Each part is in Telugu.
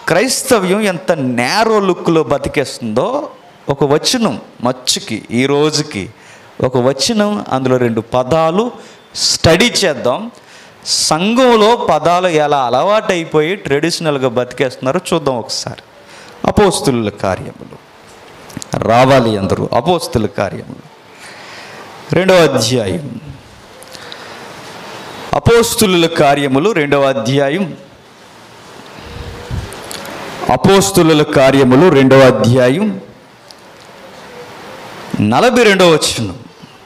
క్రైస్తవ్యం ఎంత నేరో లుక్లో బతికేస్తుందో ఒక వచనం మచ్చుకి ఈ రోజుకి ఒక వచనం అందులో రెండు పదాలు స్టడీ చేద్దాం సంఘంలో పదాలు ఎలా అలవాటైపోయి ట్రెడిషనల్గా బతికేస్తున్నారో చూద్దాం ఒకసారి అపోస్తుల కార్యములు రావాలి అందరూ అపోస్తుల కార్యములు రెండవ అధ్యాయం అపోస్తుల కార్యములు రెండవ అధ్యాయం అపోస్తుల కార్యములు రెండవ అధ్యాయం నలభై రెండవ వచనం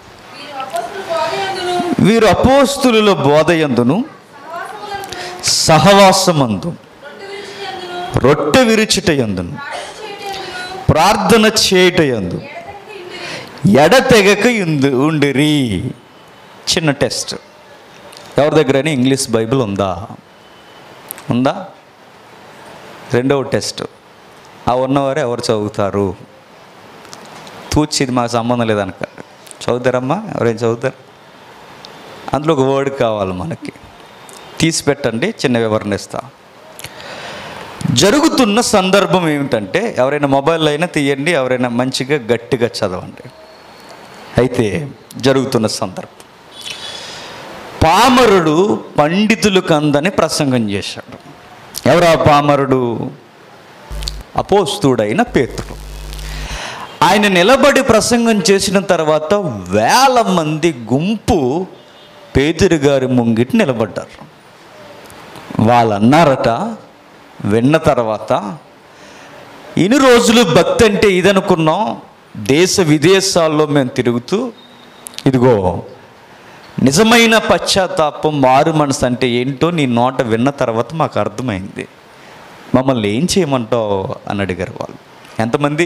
వీరు అపోస్తుల బోధయందును వీరు అపోస్తుల బోధయందును సహవాసములందు సహవాసమందు రొట్టె విరిచి యందును రొట్టె విరుచుట యందును ప్రార్థన ప్రార్థన చేయుట యందును చేయుట యందు ఎడతెగక ఇంటిరి. ఎడతెగక ఇందు ఉండిరి చిన్న టెస్ట్ ఎవరి దగ్గరైనా ఇంగ్లీష్ బైబిల్ ఉందా ఉందా రెండవ టెస్ట్ ఆ ఉన్నవారు ఎవరు చదువుతారు తూచి ఇది మాకు సంబంధం లేదనక చదువుతారమ్మా ఎవరైనా చదువుతారు అందులో ఒక వర్డ్ కావాలి మనకి తీసి పెట్టండి చిన్న వివరణ ఇస్తా జరుగుతున్న సందర్భం ఏమిటంటే ఎవరైనా మొబైల్ అయినా తీయండి ఎవరైనా మంచిగా గట్టిగా చదవండి అయితే జరుగుతున్న సందర్భం పామరుడు పండితులకు అందని ప్రసంగం చేశాడు ఎవరా పామరుడు అపోస్తుడైన పేతుడు ఆయన నిలబడి ప్రసంగం చేసిన తర్వాత వేల మంది గుంపు పేతురు గారి ముంగిటి నిలబడ్డారు వాళ్ళు అన్నారట విన్న తర్వాత ఇన్ని రోజులు భక్తి అంటే ఇదనుకున్నాం దేశ విదేశాల్లో మేము తిరుగుతూ ఇదిగో నిజమైన పశ్చాత్తాపం మారు మనసు అంటే ఏంటో నీ నోట విన్న తర్వాత మాకు అర్థమైంది మమ్మల్ని ఏం చేయమంటావు అని అడిగారు వాళ్ళు ఎంతమంది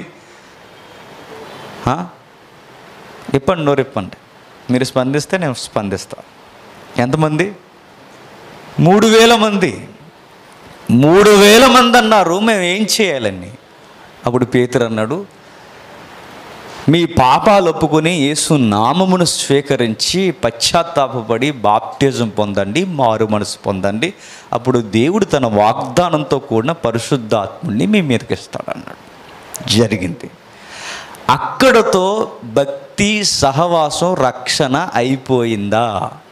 ఆ? ఇప్పండి నోరు ఇప్పండి మీరు స్పందిస్తే నేను స్పందిస్తా ఎంతమంది మూడు వేల మంది మూడు వేల మంది అన్నారు మేము ఏం చేయాలని అప్పుడు పేతురు అన్నాడు మీ పాపాలు ఒప్పుకొని యేసు నామమును స్వీకరించి పశ్చాత్తాపపడి బాప్టిజం పొందండి మారు మనసు పొందండి అప్పుడు దేవుడు తన వాగ్దానంతో కూడిన పరిశుద్ధాత్ముడిని మీ మీదకి ఇస్తాడన్నాడు జరిగింది అక్కడతో భక్తి సహవాసం రక్షణ అయిపోయిందా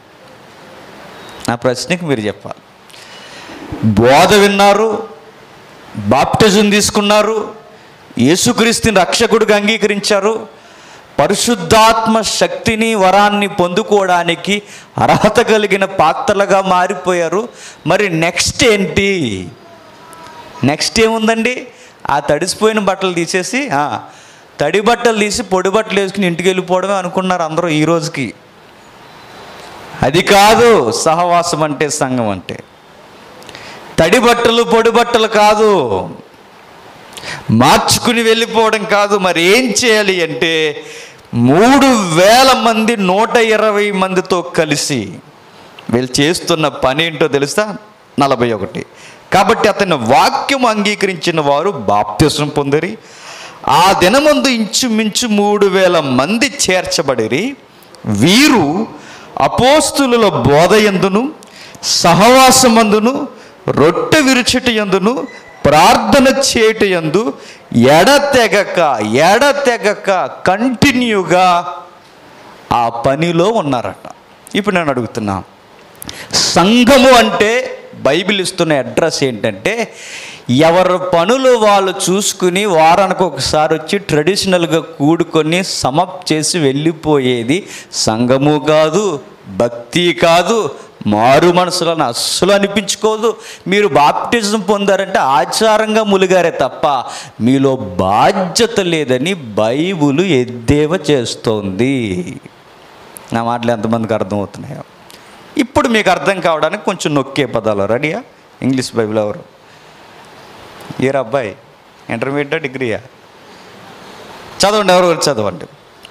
నా ప్రశ్నకి మీరు చెప్పాలి బోధ విన్నారు బాప్టిజం తీసుకున్నారు యేసుక్రీస్తుని రక్షకుడిగా అంగీకరించారు పరిశుద్ధాత్మ శక్తిని వరాన్ని పొందుకోవడానికి అర్హత కలిగిన పాత్రలుగా మారిపోయారు మరి నెక్స్ట్ ఏంటి నెక్స్ట్ ఏముందండి ఆ తడిసిపోయిన బట్టలు తీసేసి ఆ, తడి బట్టలు తీసి పొడి బట్టలు వేసుకుని ఇంటికి వెళ్ళిపోవడమే అనుకున్నారు అందరూ ఈ రోజుకి అది కాదు సహవాసం అంటే సంఘం అంటే తడి బట్టలు పొడి బట్టలు కాదు మార్చుకుని వెళ్ళిపోవడం కాదు మరి ఏం చేయాలి అంటే మూడు వేల మంది నూట ఇరవై మందితో కలిసి వీళ్ళు చేస్తున్న పని ఏంటో తెలుసా నలభై ఒకటి కాబట్టి అతని వాక్యం అంగీకరించిన వారు బాప్తిసం పొందిరి ఆ దినమందు ఇంచుమించు మూడు వేల మంది చేర్చబడిరి వీరు అపోస్తుల బోధయందును సహవాసమందును రొట్టె విరుచుట యందును ప్రార్థన చేయుట యందు ఎడతెగక ఎడతెగక కంటిన్యూగా ఆ పనిలో ఉన్నారట ఇప్పుడు నేను అడుగుతున్నా సంఘము అంటే బైబిల్ ఇస్తున్న అడ్రస్ ఏంటంటే ఎవరి పనులు వాళ్ళు చూసుకుని వారానికి ఒకసారి వచ్చి ట్రెడిషనల్గా కూడుకొని సమప్ చేసి వెళ్ళిపోయేది సంఘము కాదు భక్తి కాదు మారు మనసులను అస్సలు అనిపించుకోదు మీరు బాప్టిజం పొందారంటే ఆచారంగా ములిగారే తప్ప మీలో బాధ్యత లేదని బైబుల్ ఎద్దేవా చేస్తోంది నా మాటలు ఎంతమందికి అర్థమవుతున్నాయో ఇప్పుడు మీకు అర్థం కావడానికి కొంచెం నొక్కే పదాలు రెడీయా ఇంగ్లీష్ బైబిల్ ఎవరు ఏరా అబ్బాయి ఇంటర్మీడియట్ డిగ్రీయా చదవండి ఎవరు చదవండి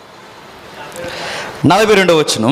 నలభై రెండో వచ్చిన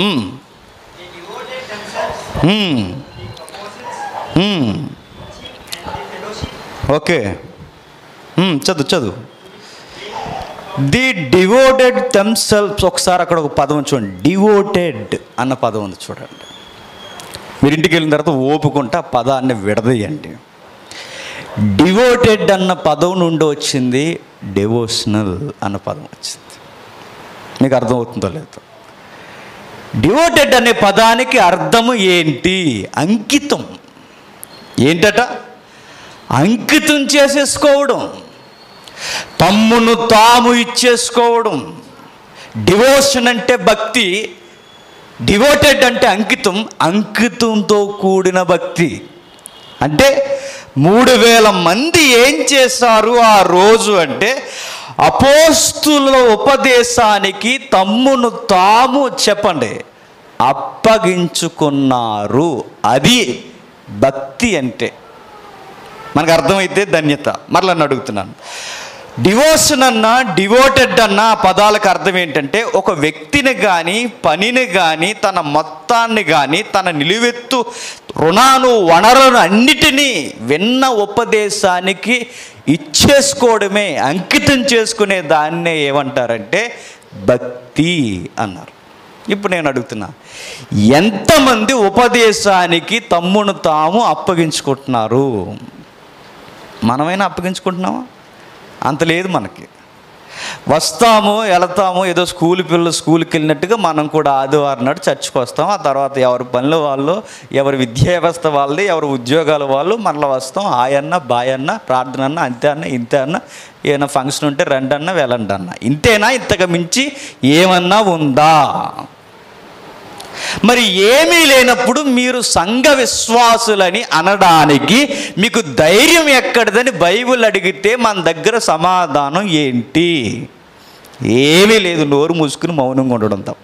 ఓకే మ్మ్, చదువు చదువు ది డివోటెడ్ దెమ్సెల్స్ ఒకసారి అక్కడ ఒక పదం చూడండి డివోటెడ్ అన్న పదం ఉంది చూడండి మీరు ఇంటికి వెళ్ళిన తర్వాత ఓపుకుంటే ఆ పదాన్ని విడదీయండి డివోటెడ్ అన్న పదం నుండి వచ్చింది డెవోషనల్ అన్న పదం వచ్చింది మీకు అర్థమవుతుందో లేదో డివోటెడ్ అనే పదానికి అర్థము ఏంటి అంకితం ఏంటట అంకితం చేసేసుకోవడం తమ్మును తాము ఇచ్చేసుకోవడం డివోషన్ అంటే భక్తి డివోటెడ్ అంటే అంకితం అంకితంతో కూడిన భక్తి అంటే మూడు వేల మంది ఏం చేశారు ఆ రోజు అంటే అపోస్తుల ఉపదేశానికి తమ్మును తాము చెప్పండి అప్పగించుకున్నారు అది భక్తి అంటే మనకు అర్థమైతే ధన్యత మరలా నన్ను అడుగుతున్నాను డివోషన్ అన్న డివోటెడ్ అన్న ఆ పదాలకు అర్థం ఏంటంటే ఒక వ్యక్తిని కానీ పనిని కానీ తన మొత్తాన్ని కానీ తన నిలువెత్తు రుణాను వనరులను అన్నిటినీ విన్న ఉపదేశానికి ఇచ్చేసుకోవడమే అంకితం చేసుకునే దాన్నే ఏమంటారంటే భక్తి అన్నారు ఇప్పుడు నేను అడుగుతున్నా ఎంతమంది ఉపదేశానికి తమ్మును తాము అప్పగించుకుంటున్నారు మనమైనా అప్పగించుకుంటున్నామా అంత లేదు మనకి వస్తాము వెళతాము ఏదో స్కూల్ పిల్లలు స్కూల్కి వెళ్ళినట్టుగా మనం కూడా ఆదివారం నాడు చర్చికి వస్తాం ఆ తర్వాత ఎవరి పనులు వాళ్ళు ఎవరి విద్యా వ్యవస్థ వాళ్ళది ఎవరి ఉద్యోగాల వాళ్ళు మరలా వస్తాం ఆయన్న బాయన్న ప్రార్థన అన్న అంతే అన్న ఇంతే అన్న ఏమైనా ఫంక్షన్ ఉంటే రండి అన్న వెళ్ళండి అన్న ఇంతేనా ఇంతకు మించి ఏమన్నా ఉందా మరి ఏమీ లేనప్పుడు మీరు సంఘ విశ్వాసులని అనడానికి మీకు ధైర్యం ఎక్కడిదని బైబిల్ అడిగితే మన దగ్గర సమాధానం ఏంటి ఏమీ లేదు నోరు మూసుకుని మౌనంగా ఉండడం తప్ప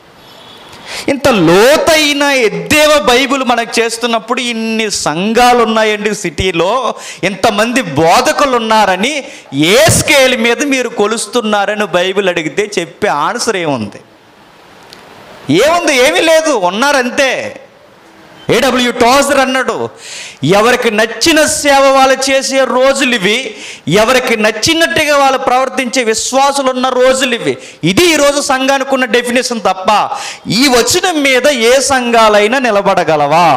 ఇంత లోతైన ఎద్దేవ బైబిల్ మనకు చేస్తున్నప్పుడు ఇన్ని సంఘాలు ఉన్నాయండి సిటీలో ఇంతమంది బోధకులు ఉన్నారని ఏ స్కేల్ మీద మీరు కొలుస్తున్నారని బైబిల్ అడిగితే చెప్పే ఆన్సర్ ఏముంది ఏముంది ఏమీ లేదు ఉన్నారంతే ఏడబ్ల్యూ టోజర్ అన్నాడు ఎవరికి నచ్చిన సేవ వాళ్ళు చేసే రోజులు ఇవి ఎవరికి నచ్చినట్టుగా వాళ్ళు ప్రవర్తించే విశ్వాసులు ఉన్న రోజులు ఇవి ఇది ఈరోజు సంఘానికి ఉన్న డెఫినేషన్ తప్ప ఈ వచనం మీద ఏ సంఘాలైనా నిలబడగలవా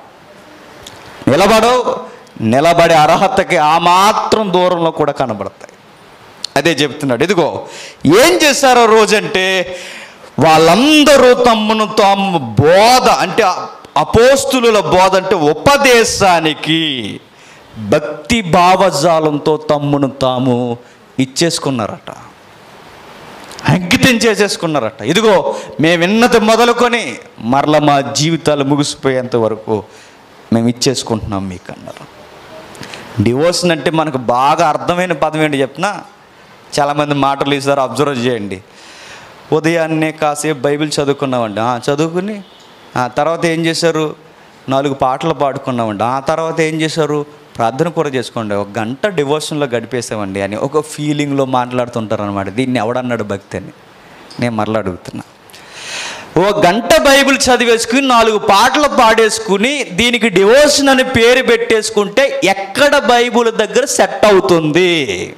నిలబడవు నిలబడే అర్హతకి ఆ మాత్రం దూరంలో కూడా కనబడతాయి అదే చెప్తున్నాడు ఇదిగో ఏం చేశారో రోజంటే వాళ్ళందరూ తమ్మును తాము బోధ అంటే అపోస్తుల బోధ అంటే ఉపదేశానికి భక్తి భావజాలంతో తమ్మును తాము ఇచ్చేసుకున్నారట అంకితం చేసేసుకున్నారట ఇదిగో మేము విన్నది మొదలుకొని మరల మా జీవితాలు ముగిసిపోయేంత వరకు మేము ఇచ్చేసుకుంటున్నాం మీకు అన్నారు డివోర్షన్ అంటే మనకు బాగా అర్థమైన పదం ఏంటి చెప్పినా చాలామంది మాటలు ఈసారి అబ్జర్వ్ చేయండి ఉదయాన్నే కాసేపు బైబిల్ చదువుకున్నామండి ఆ, చదువుకుని ఆ తర్వాత ఏం చేశారు నాలుగు పాటలు పాడుకున్నామండి ఆ తర్వాత ఏం చేశారు ప్రార్థన కూడా చేసుకోండి ఒక గంట డివోషన్లో గడిపేసామండి అని ఒక ఫీలింగ్లో మాట్లాడుతుంటారు అనమాట దీన్ని ఎవడన్నాడు భక్తి అని నేను మరలా అడుగుతున్నా ఓ గంట బైబిల్ చదివేసుకుని నాలుగు పాటలు పాడేసుకుని దీనికి డివోషన్ అని పేరు పెట్టేసుకుంటే ఎక్కడ బైబిల్ దగ్గర సెట్ అవుతుంది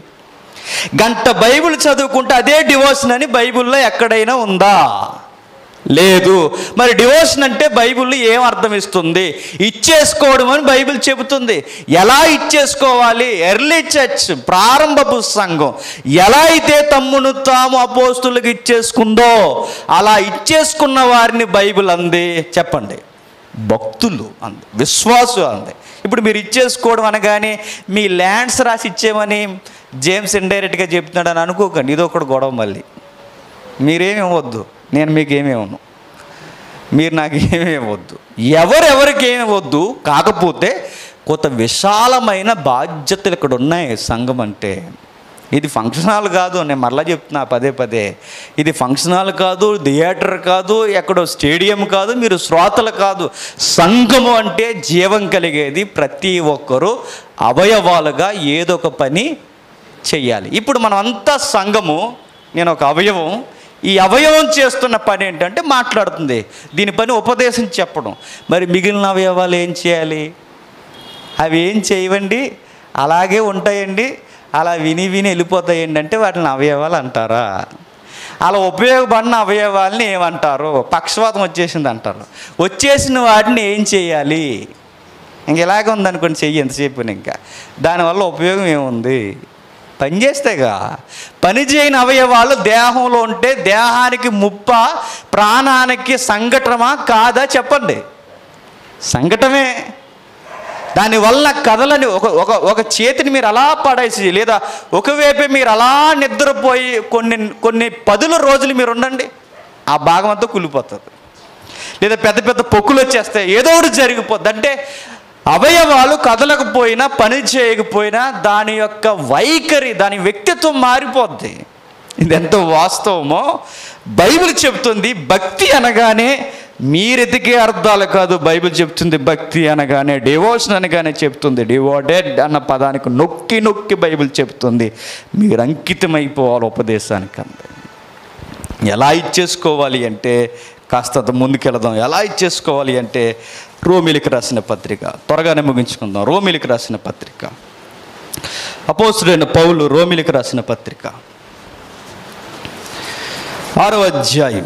గంట బైబిల్ చదువుకుంటే అదే డివోషన్ అని బైబిల్లో ఎక్కడైనా ఉందా లేదు మరి డివోషన్ అంటే బైబిల్లో ఏం అర్థం ఇస్తుంది ఇచ్చేసుకోవడం అని బైబిల్ చెబుతుంది ఎలా ఇచ్చేసుకోవాలి ఎర్లీ చర్చ్ ప్రారంభపు సంఘం ఎలా అయితే తమ్మును తాము అపోస్తులకు ఇచ్చేసుకుందో అలా ఇచ్చేసుకున్న వారిని బైబిల్ అంది చెప్పండి భక్తులు అంది విశ్వాసు అంది ఇప్పుడు మీరు ఇచ్చేసుకోవడం అనగానే మీ ల్యాండ్స్ రాసి ఇచ్చేమని జేమ్స్ ఇండైరెక్ట్గా చెప్తున్నాడని అనుకోకండి ఇది ఒకటి గొడవ మళ్ళీ మీరేమి ఇవ్వద్దు నేను మీకు ఏమి ఇవ్వను మీరు నాకు ఏమి ఇవ్వద్దు ఎవరెవరికి ఏమి ఇవ్వద్దు కాకపోతే కొంత విశాలమైన బాధ్యతలు ఇక్కడ ఉన్నాయి సంఘం అంటే ఇది ఫంక్షన్ హాల్ కాదు నేను మరలా చెప్తున్నా పదే పదే ఇది ఫంక్షన్ హాల్ కాదు థియేటర్ కాదు ఎక్కడో స్టేడియం కాదు మీరు శ్రోతలు కాదు సంఘము అంటే జీవం కలిగేది ప్రతి ఒక్కరూ అవయవాలుగా ఏదో ఒక పని చెయ్యాలి ఇప్పుడు మనం అంతా సంఘము నేను ఒక అవయవం ఈ అవయవం చేస్తున్న పని ఏంటంటే మాట్లాడుతుంది దీని పని ఉపదేశం చెప్పడం మరి మిగిలిన అవయవాలు ఏం చేయాలి అవి ఏం చేయవండి అలాగే ఉంటాయండి అలా విని విని వెళ్ళిపోతాయండి అంటే వాటిని అవయవాలు అంటారా అలా ఉపయోగపడిన అవయవాల్ని ఏమంటారు పక్షవాతం వచ్చేసింది అంటారు వచ్చేసిన వాటిని ఏం చేయాలి ఇంక ఇలాగే ఉందనుకోండి చెయ్యి ఎంతసేపు ఇంకా దానివల్ల ఉపయోగం ఏముంది పని చేస్తేగా పని చేయని అవయవాలు దేహంలో ఉంటే దేహానికి ముప్ప ప్రాణానికి సంఘటనమా కాదా చెప్పండి సంఘటమే దానివల్ల కథలని ఒక ఒక ఒక చేతిని మీరు అలా పడేసి లేదా ఒకవైపే మీరు అలా నిద్రపోయి కొన్ని కొన్ని పదుల రోజులు మీరు ఉండండి ఆ భాగం అంతా కూలిపోతుంది లేదా పెద్ద పెద్ద పొక్కులు వచ్చేస్తాయి ఏదో ఒకటి జరిగిపోద్ది అంటే అవయవాలు కదలకపోయినా పని చేయకపోయినా దాని యొక్క వైఖరి దాని వ్యక్తిత్వం మారిపోద్ది ఇది ఎంత వాస్తవమో బైబిల్ చెప్తుంది భక్తి అనగానే మీరెతికే అర్థాలు కాదు బైబిల్ చెప్తుంది భక్తి అనగానే డివోషన్ అనగానే చెప్తుంది డివోటెడ్ అన్న పదానికి నొక్కి నొక్కి బైబిల్ చెప్తుంది మీరు అంకితమైపోవాలి ఉపదేశానికి అంతే ఎలా ఇచ్చేసుకోవాలి అంటే కాస్తంత ముందుకెళదాం ఎలా ఇచ్చేసుకోవాలి అంటే రోమిలికి రాసిన పత్రిక త్వరగానే ముగించుకుందాం రోమిలికి రాసిన పత్రిక అపోసుడైన పౌలు రోమిలికి రాసిన పత్రిక ఆరో అధ్యాయం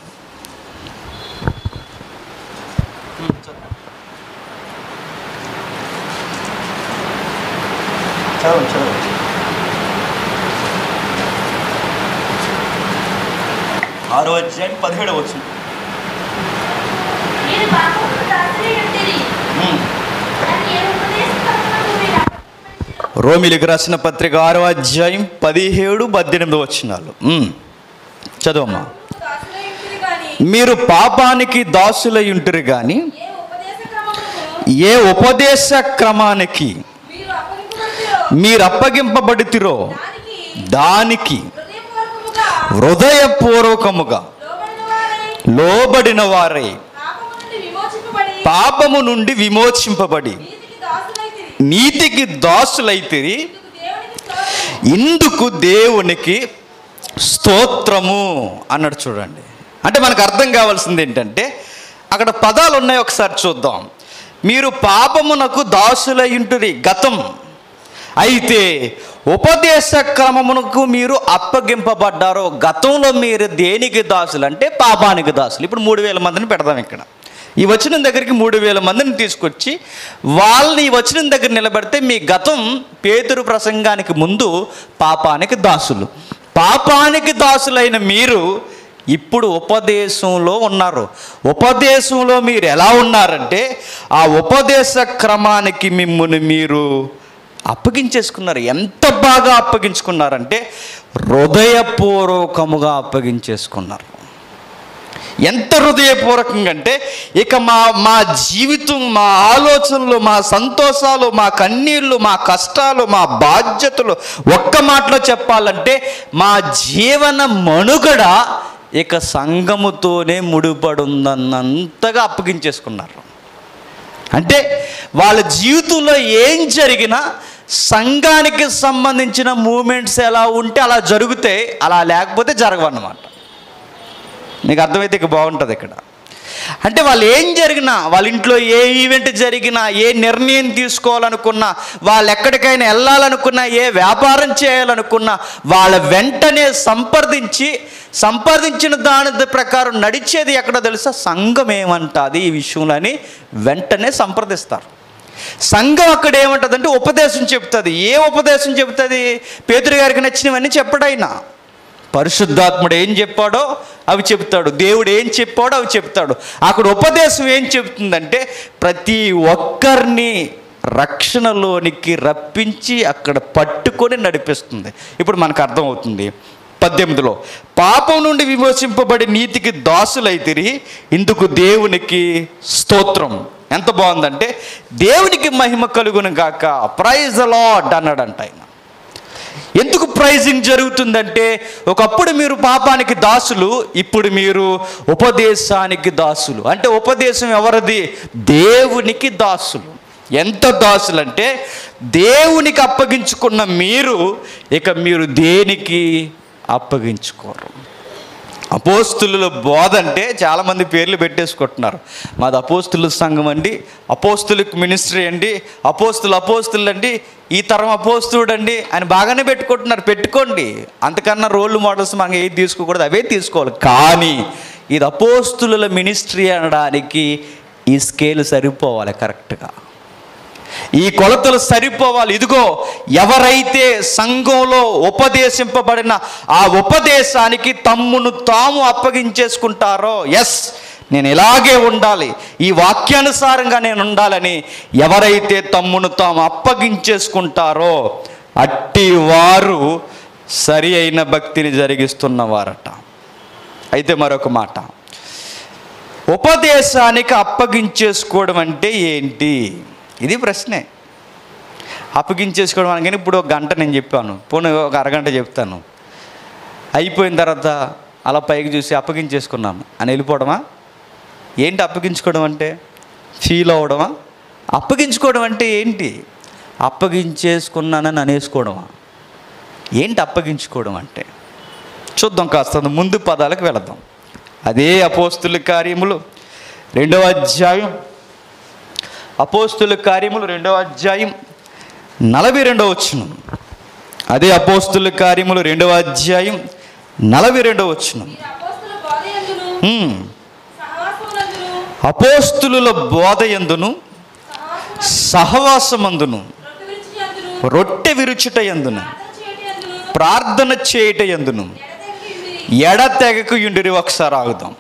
చదవండి చదవండి ఆరో అధ్యాయం పదిహేడు వచ్చింది మీరు పాపమును దాసులై ఉంటిరి. అని ఏ ఉపదేశపరచునకు మీరు అప్పగించబడితిరో. రోమిలికి రాసిన పత్రిక ఆరో అధ్యాయం పదిహేడు పద్దెనిమిది వచ్చినాలు ఉమ్. చదవమ్మా దాసులై ఉంటిరి గాని మీరు పాపానికి దాసులై ఉంటారు కానీ ఏ ఉపదేశ క్రమమును ఏ ఉపదేశ క్రమానికి మీరు అప్పగింపబడితిరో మీరు అప్పగింపబడితిరో దానికి దానికి హృదయపూర్వకముగా హృదయపూర్వకముగా లోబడిన వారై లోబడిన వారై పాపము నుండి విమోచింపబడి పాపము నుండి విమోచింపబడి నీతికి దాసులైతిరి నీతికి దాసులైతిరి ఇందుకు దేవునికి స్తోత్రము. ఇందుకు దేవునికి స్తోత్రము అన్నాడు చూడండి అంటే మనకు అర్థం కావాల్సింది ఏంటంటే అక్కడ పదాలు ఉన్నాయి ఒకసారి చూద్దాం మీరు పాపమునకు దాసులయ్యుంటురి గతం అయితే ఉపదేశ క్రమమునకు మీరు అప్పగింపబడ్డారు గతంలో మీరు దేనికి దాసులు అంటే పాపానికి దాసులు ఇప్పుడు మూడు వేల మందిని పెడదాం ఇక్కడ ఈ వచనం దగ్గరికి మూడు వేల మందిని తీసుకొచ్చి వాళ్ళని ఈ వచనం దగ్గర నిలబెడితే మీ గతం పేతురు ప్రసంగానికి ముందు పాపానికి దాసులు పాపానికి దాసులైన మీరు ఇప్పుడు ఉపదేశంలో ఉన్నారు ఉపదేశంలో మీరు ఎలా ఉన్నారంటే ఆ ఉపదేశ క్రమానికి మిమ్మల్ని మీరు అప్పగించేసుకున్నారు ఎంత బాగా అప్పగించుకున్నారంటే హృదయపూర్వకముగా అప్పగించేసుకున్నారు ఎంత హృదయపూర్వకంగా అంటే ఇక మా మా జీవితం మా ఆలోచనలు మా సంతోషాలు మా కన్నీళ్ళు మా కష్టాలు మా బాధ్యతలు ఒక్క మాటలో చెప్పాలంటే మా జీవన మనుగడ ఇక సంఘముతోనే ముడిపడుందన్నంతగా అప్పగించేసుకున్నారు అంటే వాళ్ళ జీవితంలో ఏం జరిగినా సంఘానికి సంబంధించిన మూమెంట్స్ ఎలా ఉంటే అలా జరుగుతాయి అలా లేకపోతే జరగవన్నమాట నీకు అర్థమైతే ఇక బాగుంటుంది ఇక్కడ అంటే వాళ్ళు ఏం జరిగినా వాళ్ళ ఇంట్లో ఏ ఈవెంట్ జరిగినా ఏ నిర్ణయం తీసుకోవాలనుకున్నా వాళ్ళు ఎక్కడికైనా వెళ్ళాలనుకున్నా ఏ వ్యాపారం చేయాలనుకున్నా వాళ్ళ వెంటనే సంప్రదించి సంప్రదించిన దాని ప్రకారం నడిచేది ఎక్కడో తెలుసా సంఘం ఏమంటుంది ఈ విషయంలో అని వెంటనే సంప్రదిస్తారు సంఘం అక్కడ ఏమంటుందంటే ఉపదేశం చెప్తుంది ఏ ఉపదేశం చెప్తుంది పేదరి గారికి నచ్చినవన్నీ చెప్పడైనా పరిశుద్ధాత్ముడు ఏం చెప్పాడో అవి చెప్తాడు దేవుడు ఏం చెప్పాడో అవి చెప్తాడు అక్కడ ఉపదేశం ఏం చెప్తుందంటే ప్రతి ఒక్కరిని రక్షణలోనికి రప్పించి అక్కడ పట్టుకొని నడిపిస్తుంది ఇప్పుడు మనకు అర్థమవుతుంది పద్దెనిమిదిలో పాపం నుండి విమోచింపబడి నీతికి దాసులైతిరి ఇందుకు దేవునికి స్తోత్రం ఎంత బాగుందంటే దేవునికి మహిమ కలుగును గాక ప్రైజ్ లాడ్ అన్నాడంట ఆయన ఎందుకు ప్రైజింగ్ జరుగుతుందంటే ఒకప్పుడు మీరు పాపానికి దాసులు ఇప్పుడు మీరు ఉపదేశానికి దాసులు అంటే ఉపదేశం ఎవరిది దేవునికి దాసులు ఎంత దాసులు అంటే దేవునికి అప్పగించుకున్న మీరు ఇక మీరు దేనికి అప్పగించుకోరు అపోస్తుల బోధ అంటే చాలామంది పేర్లు పెట్టేసుకుంటున్నారు మాది అపోస్తుల సంఘం అండి అపోస్తులకు మినిస్ట్రీ అండి అపోస్తులు అపోస్తులు అండి ఈ తరం అపోస్తుడు అండి అని బాగానే పెట్టుకుంటున్నారు పెట్టుకోండి అంతకన్నా రోల్ మోడల్స్ మనం ఏది తీసుకోకూడదు అవే తీసుకోవాలి కానీ ఇది అపోస్తుల మినిస్ట్రీ అనడానికి ఈ స్కేల్ సరిపోవాలి కరెక్ట్గా ఈ కొలతలు సరిపోవాలి ఇదిగో ఎవరైతే సంఘంలో ఉపదేశింపబడిన ఆ ఉపదేశానికి తమ్మును తాము అప్పగించేసుకుంటారో ఎస్ నేను ఇలాగే ఉండాలి ఈ వాక్యానుసారంగా నేను ఉండాలని ఎవరైతే తమ్మును తాము అప్పగించేసుకుంటారో అట్టి వారు సరి అయిన భక్తిని జరిగిస్తున్నవారట అయితే మరొక మాట ఉపదేశానికి అప్పగించేసుకోవడం అంటే ఏంటి ఇది ప్రశ్నే అప్పగించేసుకోవడం అనగానే ఇప్పుడు ఒక గంట నేను చెప్పాను పోనీ ఒక అరగంట చెప్తాను అయిపోయిన తర్వాత అలా పైకి చూసి అప్పగించేసుకున్నాను అని వెళ్ళిపోవడమా ఏంటి అప్పగించుకోవడం అంటే ఫీల్ అవ్వడమా అప్పగించుకోవడం అంటే ఏంటి అప్పగించేసుకున్నానని అనేసుకోవడమా ఏంటి అప్పగించుకోవడం అంటే చూద్దాం కాస్త ముందు పదాలకు వెళదాం అదే అపోస్తుల కార్యములు రెండవ అధ్యాయం అపోస్తుల కార్యములు రెండవ అధ్యాయం నలభై రెండవ వచ్చును అదే అపోస్తుల కార్యములు రెండవ అధ్యాయం నలభై రెండవ వచ్చును మీరు అపోస్తుల బోధ యందును హ్మ్. సహవాసమునందును అపోస్తుల బోధ ఎందును సహవాసమునందును సహవాసమందును రొట్టె విరిచి యందును రొట్టె విరుచుట ఎందును ప్రార్థన చేయటి ప్రార్థన చేయట యందును ఎందును ఎడతెగక ఇంటిరి ఎడతెగకు యుండిరి ఒకసారి ఆగుదాం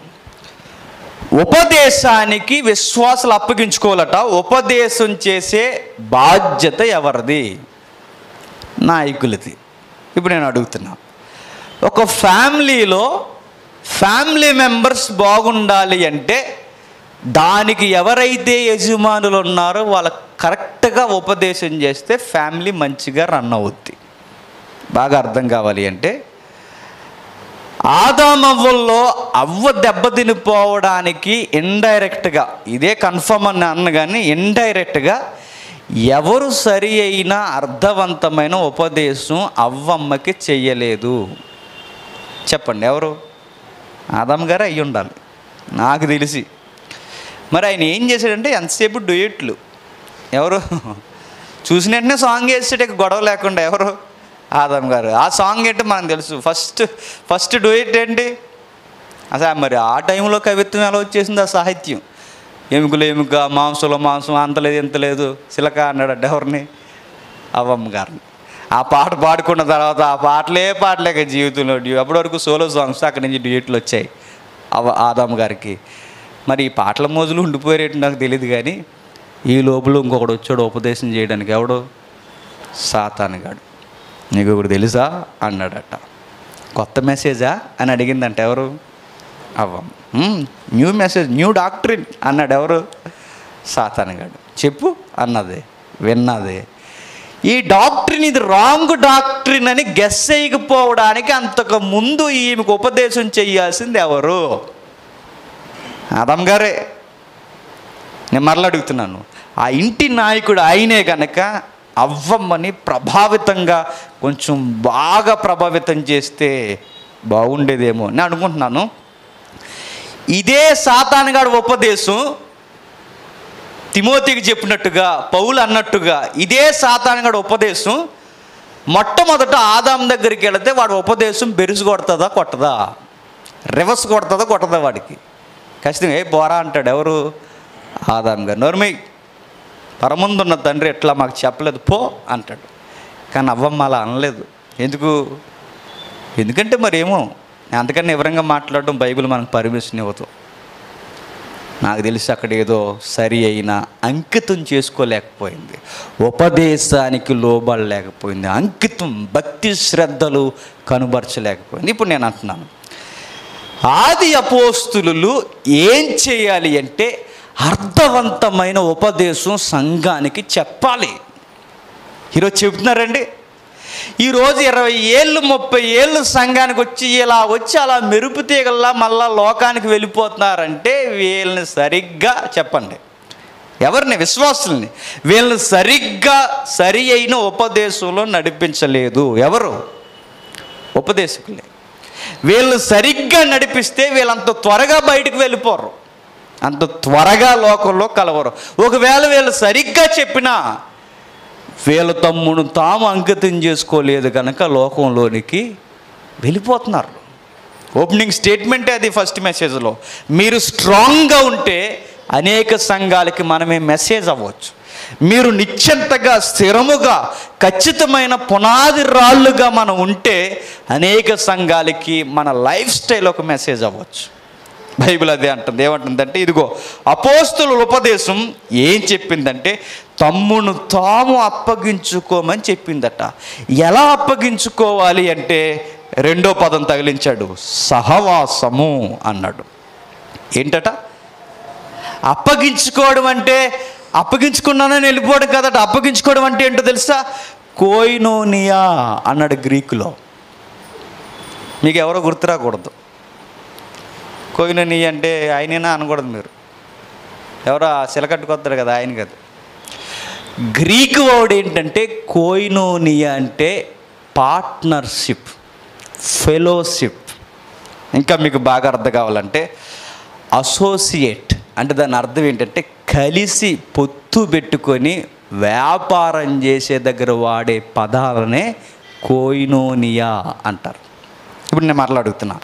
ఉపదేశానికి విశ్వాసాలు అప్పగించుకోవాలట ఉపదేశం చేసే బాధ్యత ఎవరిది నాయకులది ఇప్పుడు నేను అడుగుతున్నా ఒక ఫ్యామిలీలో ఫ్యామిలీ మెంబర్స్ బాగుండాలి అంటే దానికి ఎవరైతే యజమానులు ఉన్నారో వాళ్ళకి కరెక్ట్గా ఉపదేశం చేస్తే ఫ్యామిలీ మంచిగా రన్ అవుద్ది బాగా అర్థం కావాలి అంటే ఆదామవ్వల్లో అవ్వ దెబ్బతినిపోవడానికి ఇండైరెక్ట్గా ఇదే కన్ఫర్మ్ అని అన్న కానీ ఇండైరెక్ట్గా ఎవరు సరి అయిన అర్థవంతమైన ఉపదేశం అవ్వమ్మకి చెయ్యలేదు చెప్పండి ఎవరు ఆదాం గారు అయ్యి ఉండాలి నాకు తెలిసి మరి ఆయన ఏం చేశాడంటే ఎంతసేపు డ్యూయట్లు ఎవరు చూసిన వెంటనే సాంగ్ వేసాడు ఇక గొడవ లేకుండా ఎవరు ఆదాం గారు ఆ సాంగ్ ఏంటో మనకు తెలుసు ఫస్ట్ ఫస్ట్ డూయట్ ఏంటి అసలు మరి ఆ టైంలో కవిత్వం ఎలా వచ్చేసింది ఆ సాహిత్యం ఎముకలు ఎముక మాంసంలో మాంసం అంత లేదు ఇంత లేదు సిలక అన్నాడు ఎవరిని అవ్వమ్మ గారిని ఆ పాట పాడుకున్న తర్వాత ఆ పాటలే పాటలేక జీవితంలో డ్యూ అప్పటి వరకు సోలో సాంగ్స్ అక్కడి నుంచి డ్యూయట్లు వచ్చాయి అవ ఆదాం గారికి మరి ఈ పాటల మోజులు ఉండిపోయేటట్టు నాకు తెలియదు కానీ ఈ లోపల ఇంకొకడు వచ్చాడు ఉపదేశం చేయడానికి ఎవడు సాతానుగాడు నీకు ఒకటి తెలుసా అన్నాడట కొత్త మెసేజా అని అడిగిందంట ఎవరు అవ్వం "hmm, new message new doctrine అన్నాడు ఎవరు సాతానుగాడు చెప్పు అన్నది విన్నది ఈ డాక్టరీన్ ఇది రాంగ్ డాక్టరీన్ అని గెస్ చేయకపోవడానికి అంతకు ముందు ఈమెకు ఉపదేశం చేయాల్సింది ఎవరు ఆదం గారే నేను మరలా అడుగుతున్నాను ఆ ఇంటి నాయకుడు ఆయనే కనుక అవ్వమ్మని ప్రభావితంగా కొంచెం బాగా ప్రభావితం చేస్తే బాగుండేదేమో నేను అనుకుంటున్నాను ఇదే సాతానుగాడు ఉపదేశం తిమోతికి చెప్పినట్టుగా పౌలు అన్నట్టుగా ఇదే సాతానుగాడు ఉపదేశం మొట్టమొదట ఆదాం దగ్గరికి వెళితే వాడు ఉపదేశం బెరుసు కొడుతుందా కొట్టదా రివర్స్ కొడుతుందా కొట్టదా వాడికి ఖచ్చితంగా ఏ పోరా అంటాడు ఎవరు ఆదాం గారు నోర్మి పరముందున్న తండ్రి ఎట్లా మాకు చెప్పలేదు పో అంటాడు కానీ అవ్వమ్మ అలా అనలేదు ఎందుకు ఎందుకంటే మరేమో అంతకన్నా వివరంగా మాట్లాడడం బైబిల్ మనకు పర్మిషన్ ఇవ్వదు నాకు తెలిసి అక్కడ ఏదో సరి అయిన అంకితం చేసుకోలేకపోయింది ఉపదేశానికి లోబడలేకపోయింది అంకితం భక్తి శ్రద్ధలు కనుబరచలేకపోయింది ఇప్పుడు నేను అంటున్నాను ఆది అపోస్తులు ఏం చేయాలి అంటే అర్థవంతమైన ఉపదేశం సంఘానికి చెప్పాలి ఈరోజు చెబుతున్నారండి ఈరోజు ఇరవై ఏళ్ళు ముప్పై ఏళ్ళు సంఘానికి వచ్చి ఇలా వచ్చి అలా మెరుపు తీగల్లా మళ్ళా లోకానికి వెళ్ళిపోతున్నారంటే వీళ్ళని సరిగ్గా చెప్పండి ఎవరిని విశ్వాసుల్ని వీళ్ళని సరిగ్గా సరి అయిన ఉపదేశంలో నడిపించలేదు ఎవరు ఉపదేశకులే వీళ్ళు సరిగ్గా నడిపిస్తే వీళ్ళంత త్వరగా బయటకు వెళ్ళిపోరు అంత త్వరగా లోకంలో కలవరు ఒకవేళ వీళ్ళు సరిగ్గా చెప్పినా వీళ్ళ తమ్మును తాము అంకితం చేసుకోలేదు కనుక లోకంలోనికి వెళ్ళిపోతున్నారు ఓపెనింగ్ స్టేట్మెంటే అది ఫస్ట్ మెసేజ్లో మీరు స్ట్రాంగ్గా ఉంటే అనేక సంఘాలకి మనమే మెసేజ్ అవ్వచ్చు మీరు నిశ్చంతగా స్థిరముగా ఖచ్చితమైన పునాది రాళ్ళుగా మనం ఉంటే అనేక సంఘాలకి మన లైఫ్ స్టైల్ ఒక మెసేజ్ అవ్వచ్చు బైబిల్ అదే అంటుంది ఏమంటుందంటే ఇదిగో అపోస్తుల ఉపదేశం ఏం చెప్పిందంటే తమ్మును తాము అప్పగించుకోమని చెప్పిందట ఎలా అప్పగించుకోవాలి అంటే రెండో పదం తగిలించాడు సహవాసము అన్నాడు ఏంటట అప్పగించుకోవడం అంటే అప్పగించుకున్నానని వెళ్ళిపోవడం కదట అప్పగించుకోవడం అంటే ఏంటో తెలుసా కోయినోనియా అన్నాడు గ్రీకులో మీకు ఎవరో గుర్తు రాకూడదు కోయినోనియా అంటే ఆయనేనా అనకూడదు మీరు ఎవరో ఆ శిలకట్టుకొస్తారు కదా ఆయన కదా గ్రీక్ వర్డ్ ఏంటంటే కోయినోనియా అంటే పార్ట్నర్షిప్ ఫెలోషిప్ ఇంకా మీకు బాగా అర్థం కావాలంటే అసోసియేట్ అంటే దాని అర్థం ఏంటంటే కలిసి పొత్తు పెట్టుకొని వ్యాపారం చేసే దగ్గర వాడే పదాలనే కోయినోనియా అంటారు ఇప్పుడు నేను మాట్లాడుతున్నా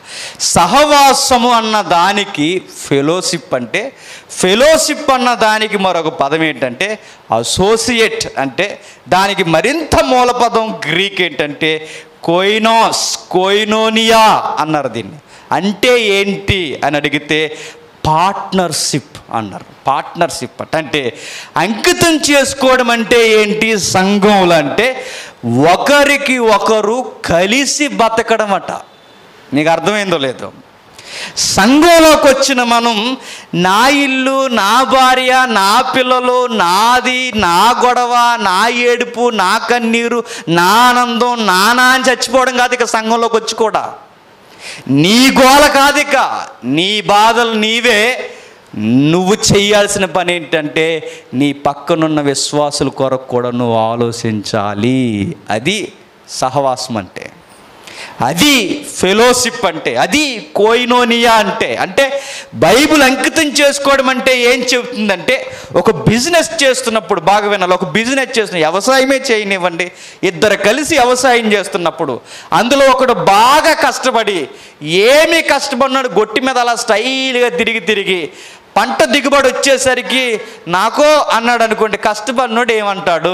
సహవాసము అన్న దానికి ఫెలోషిప్ అంటే ఫెలోషిప్ అన్న దానికి మరొక పదం ఏంటంటే అసోసియేట్ అంటే దానికి మరింత మూల పదం గ్రీక్ ఏంటంటే కోయినోస్ కోయినోనియా అన్నారు దీన్ని అంటే ఏంటి అని అడిగితే పార్ట్నర్షిప్ అన్నారు పార్ట్నర్షిప్ అంటే అంటే అంకితం చేసుకోవడం అంటే ఏంటి సంఘంలో అంటే ఒకరికి ఒకరు కలిసి బతకడం అట నీకు అర్థమైందో లేదో సంఘంలోకి వచ్చిన మనం నా ఇల్లు నా భార్య నా పిల్లలు నాది నా గొడవ నా ఏడుపు నా కన్నీరు నా ఆనందం నా నా అని చచ్చిపోవడం కాదు ఇక సంఘంలోకి వచ్చి కూడా నీ గోల కాదు ఇక నీ బాధలు నీవే నువ్వు చేయాల్సిన పని ఏంటంటే నీ పక్కనున్న విశ్వాసుల కొరకు కూడా నువ్వు ఆలోచించాలి అది సహవాసం అంటే అది ఫెలోషిప్ అంటే అది కోయినోనియా అంటే అంటే బైబిల్ అంకితం చేసుకోవడం అంటే ఏం చెబుతుందంటే ఒక బిజినెస్ చేస్తున్నప్పుడు బాగా వినాలి ఒక బిజినెస్ చేస్తున్న వ్యవసాయమే చేయనివ్వండి ఇద్దరు కలిసి వ్యవసాయం చేస్తున్నప్పుడు అందులో ఒకడు బాగా కష్టపడి ఏమీ కష్టపడినాడు గొట్టి మీద అలా స్టైల్గా తిరిగి తిరిగి పంట దిగుబడి వచ్చేసరికి నాకో అన్నాడు అనుకోండి కష్టపడినోడు ఏమంటాడు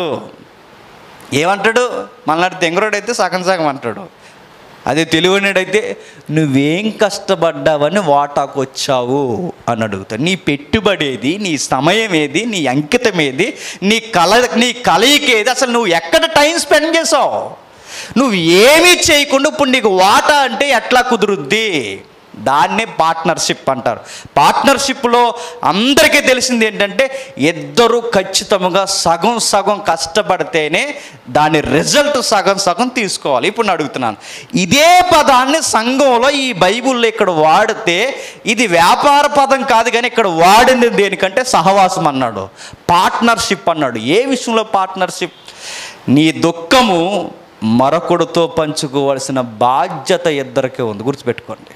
ఏమంటాడు మళ్ళీ తెంగరోడు అయితే సగం సగం అంటాడు అదే తెలివనేడైతే నువ్వేం కష్టపడ్డావని వాటాకు వచ్చావు అని అడుగుతాడు నీ పెట్టుబడి ఏది నీ సమయం ఏది నీ అంకితం ఏది నీ కల నీ కలయిక ఏది అసలు నువ్వు ఎక్కడ టైం స్పెండ్ చేసావు నువ్వు ఏమీ చేయకుండా ఇప్పుడు నీకు వాటా అంటే ఎట్లా కుదురుద్ది దాన్నే పార్ట్నర్షిప్ అంటారు పార్ట్నర్షిప్లో అందరికీ తెలిసింది ఏంటంటే ఇద్దరు ఖచ్చితంగా సగం సగం కష్టపడితేనే దాని రిజల్ట్ సగం సగం తీసుకోవాలి ఇప్పుడు నేను అడుగుతున్నాను ఇదే పదాన్ని సంఘంలో ఈ బైబిల్లో ఇక్కడ వాడితే ఇది వ్యాపార పదం కాదు కానీ ఇక్కడ వాడింది దేనికంటే సహవాసం అన్నాడు పార్ట్నర్షిప్ అన్నాడు ఏ విషయంలో పార్ట్నర్షిప్ నీ దుఃఖము మరొకడితో పంచుకోవాల్సిన బాధ్యత ఇద్దరికే ఉంది గుర్తుపెట్టుకోండి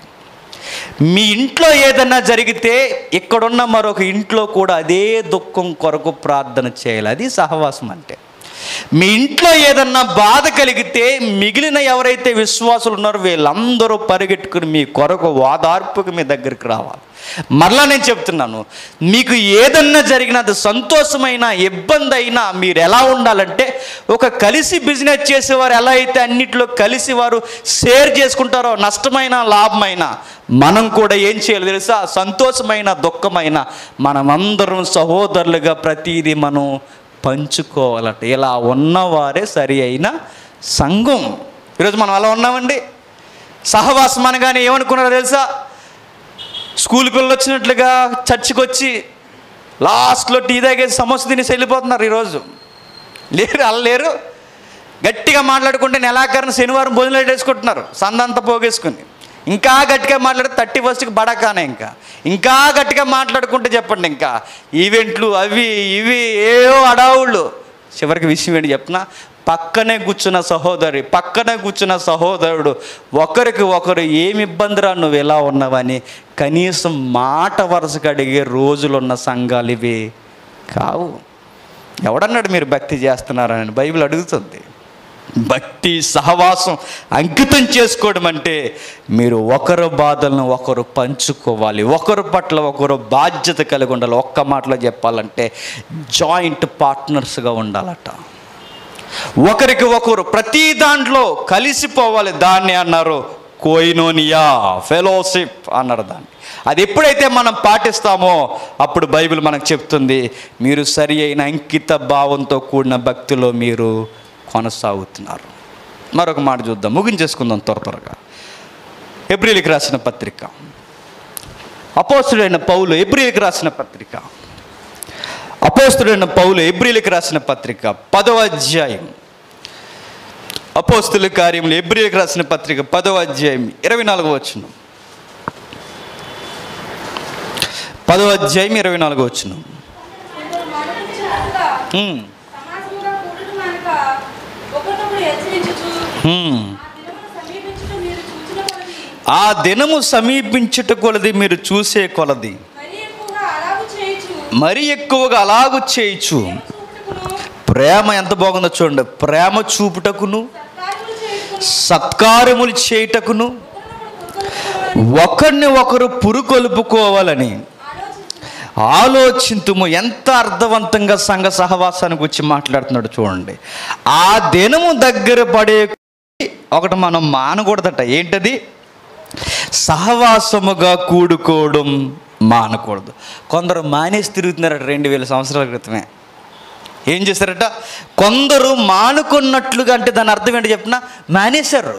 మీ ఇంట్లో ఏదన్నా జరిగితే ఇక్కడున్న మరొక ఇంట్లో కూడా అదే దుఃఖం కొరకు ప్రార్థన చేయాలి అది సహవాసం అంటే మీ ఇంట్లో ఏదన్నా బాధ కలిగితే మిగిలిన ఎవరైతే విశ్వాసులు ఉన్నారో వీళ్ళందరూ పరిగెట్టుకుని మీ కొరకు వాదార్పుకు మీ దగ్గరికి రావాలి మరలా నేను చెప్తున్నాను మీకు ఏదన్నా జరిగినా అది సంతోషమైన ఇబ్బంది అయినా మీరు ఎలా ఉండాలంటే ఒక కలిసి బిజినెస్ చేసేవారు ఎలా అయితే అన్నిట్లో కలిసి వారు షేర్ చేసుకుంటారో నష్టమైన లాభమైన మనం కూడా ఏం చేయాలి తెలుసా సంతోషమైన దుఃఖమైన మనమందరం సహోదరులుగా ప్రతిదీ మనం పంచుకోవాలట ఇలా ఉన్నవారే సరి అయిన సంఘం ఈరోజు మనం అలా ఉన్నామండి సహవాసం అనగానే ఏమనుకున్నారో తెలుసా స్కూల్ పిల్లలు వచ్చినట్లుగా చర్చికి వచ్చి లాస్ట్లో టీ తాగేసి సమస్య తినేసి వెళ్ళిపోతున్నారు ఈరోజు లేరు అలా లేరు గట్టిగా మాట్లాడుకుంటే నెలాఖరిన శనివారం భోజనాలు వేసుకుంటున్నారు సందంతా పోగేసుకుని ఇంకా గట్టిగా మాట్లాడితే థర్టీ ఫస్ట్కి బడకానే ఇంకా ఇంకా గట్టిగా మాట్లాడుకుంటే చెప్పండి ఇంకా ఈవెంట్లు అవి ఇవి ఏవో అడావుళ్ళు చివరికి విషయం ఏంటి చెప్పిన పక్కనే కూర్చున్న సహోదరి పక్కనే కూర్చున్న సహోదరుడు ఒకరికి ఒకరు ఏమి ఇబ్బందిరా నువ్వు ఎలా ఉన్నావని కనీసం మాట వరుసగా అడిగే రోజులున్న సంఘాలు ఇవి కావు ఎవడన్నాడు మీరు భక్తి చేస్తున్నారని బైబిల్ అడుగుతుంది భక్తి సహవాసం అంకితం చేసుకోవడం అంటే మీరు ఒకరు బాధలను ఒకరు పంచుకోవాలి ఒకరి పట్ల ఒకరు బాధ్యత కలిగి ఉండాలి ఒక్క మాటలో చెప్పాలంటే జాయింట్ పార్ట్నర్స్గా ఉండాలట ఒకరికి ఒకరు ప్రతి దాంట్లో కలిసిపోవాలి దాన్ని అన్నారు కోయినోనియా ఫెలోషిప్ అన్నారు దాన్ని అది ఎప్పుడైతే మనం పాటిస్తామో అప్పుడు బైబిల్ మనకు చెప్తుంది మీరు సరి అయిన అంకిత భావంతో కూడిన భక్తిలో మీరు కొనసాగుతున్నారు మరొక మాట చూద్దాం ముగించేసుకుందాం త్వర త్వరగా ఏప్రిల్కి రాసిన పత్రిక అపోస్తుడైన పౌలు ఏప్రిల్కి రాసిన పత్రిక అపోస్తుడైన పౌలు ఎబ్రిలకు రాసిన పత్రిక పదవ అధ్యాయం అపోస్తుల కార్యములు ఎబ్రిలకు రాసిన పత్రిక పదవ అధ్యాయం ఇరవై నాలుగో వచ్చిన పదవ అధ్యాయం ఇరవై నాలుగో వచ్చిన కొందరు మరణించినట్లుగా సమాజముగా కూడుట మనక ఒకరినొకరు హెచ్చరించుచు ఆ దినమును సమీపించుట కొలది ఆ దినము సమీపించుట కొలది మీరు చూసే కొలది మరి ఎక్కువగా అలాగు చేయుచు మరి ఎక్కువగా అలాగు చేయొచ్చు చూపుటకును ప్రేమ ఎంత బాగుందో చూడండి ప్రేమ చూపుటకును సత్కార్యములు చేయుటకును సత్కారములు చేయుటకును ఒకరినొకరు పురుకొల్పుకోవాలని ఒకరిని ఒకరు పురుకొలుపుకోవాలని ఆలోచించు ఆలోచింతుము ఎంత అర్థవంతంగా సంఘ సహవాసానికి వచ్చి మాట్లాడుతున్నాడు చూడండి ఆ దినము దగ్గర పడే ఒకటి మనం మానకూడదట ఏంటది సహవాసముగా కూడుకోవడం మానకూడదు కొందరు మానేసి తిరుగుతున్నారట రెండు వేల సంవత్సరాల క్రితమే ఏం చేశారట కొందరు మానుకున్నట్లుగా అంటే దాని అర్థం ఏంటి చెప్పిన మానేశారు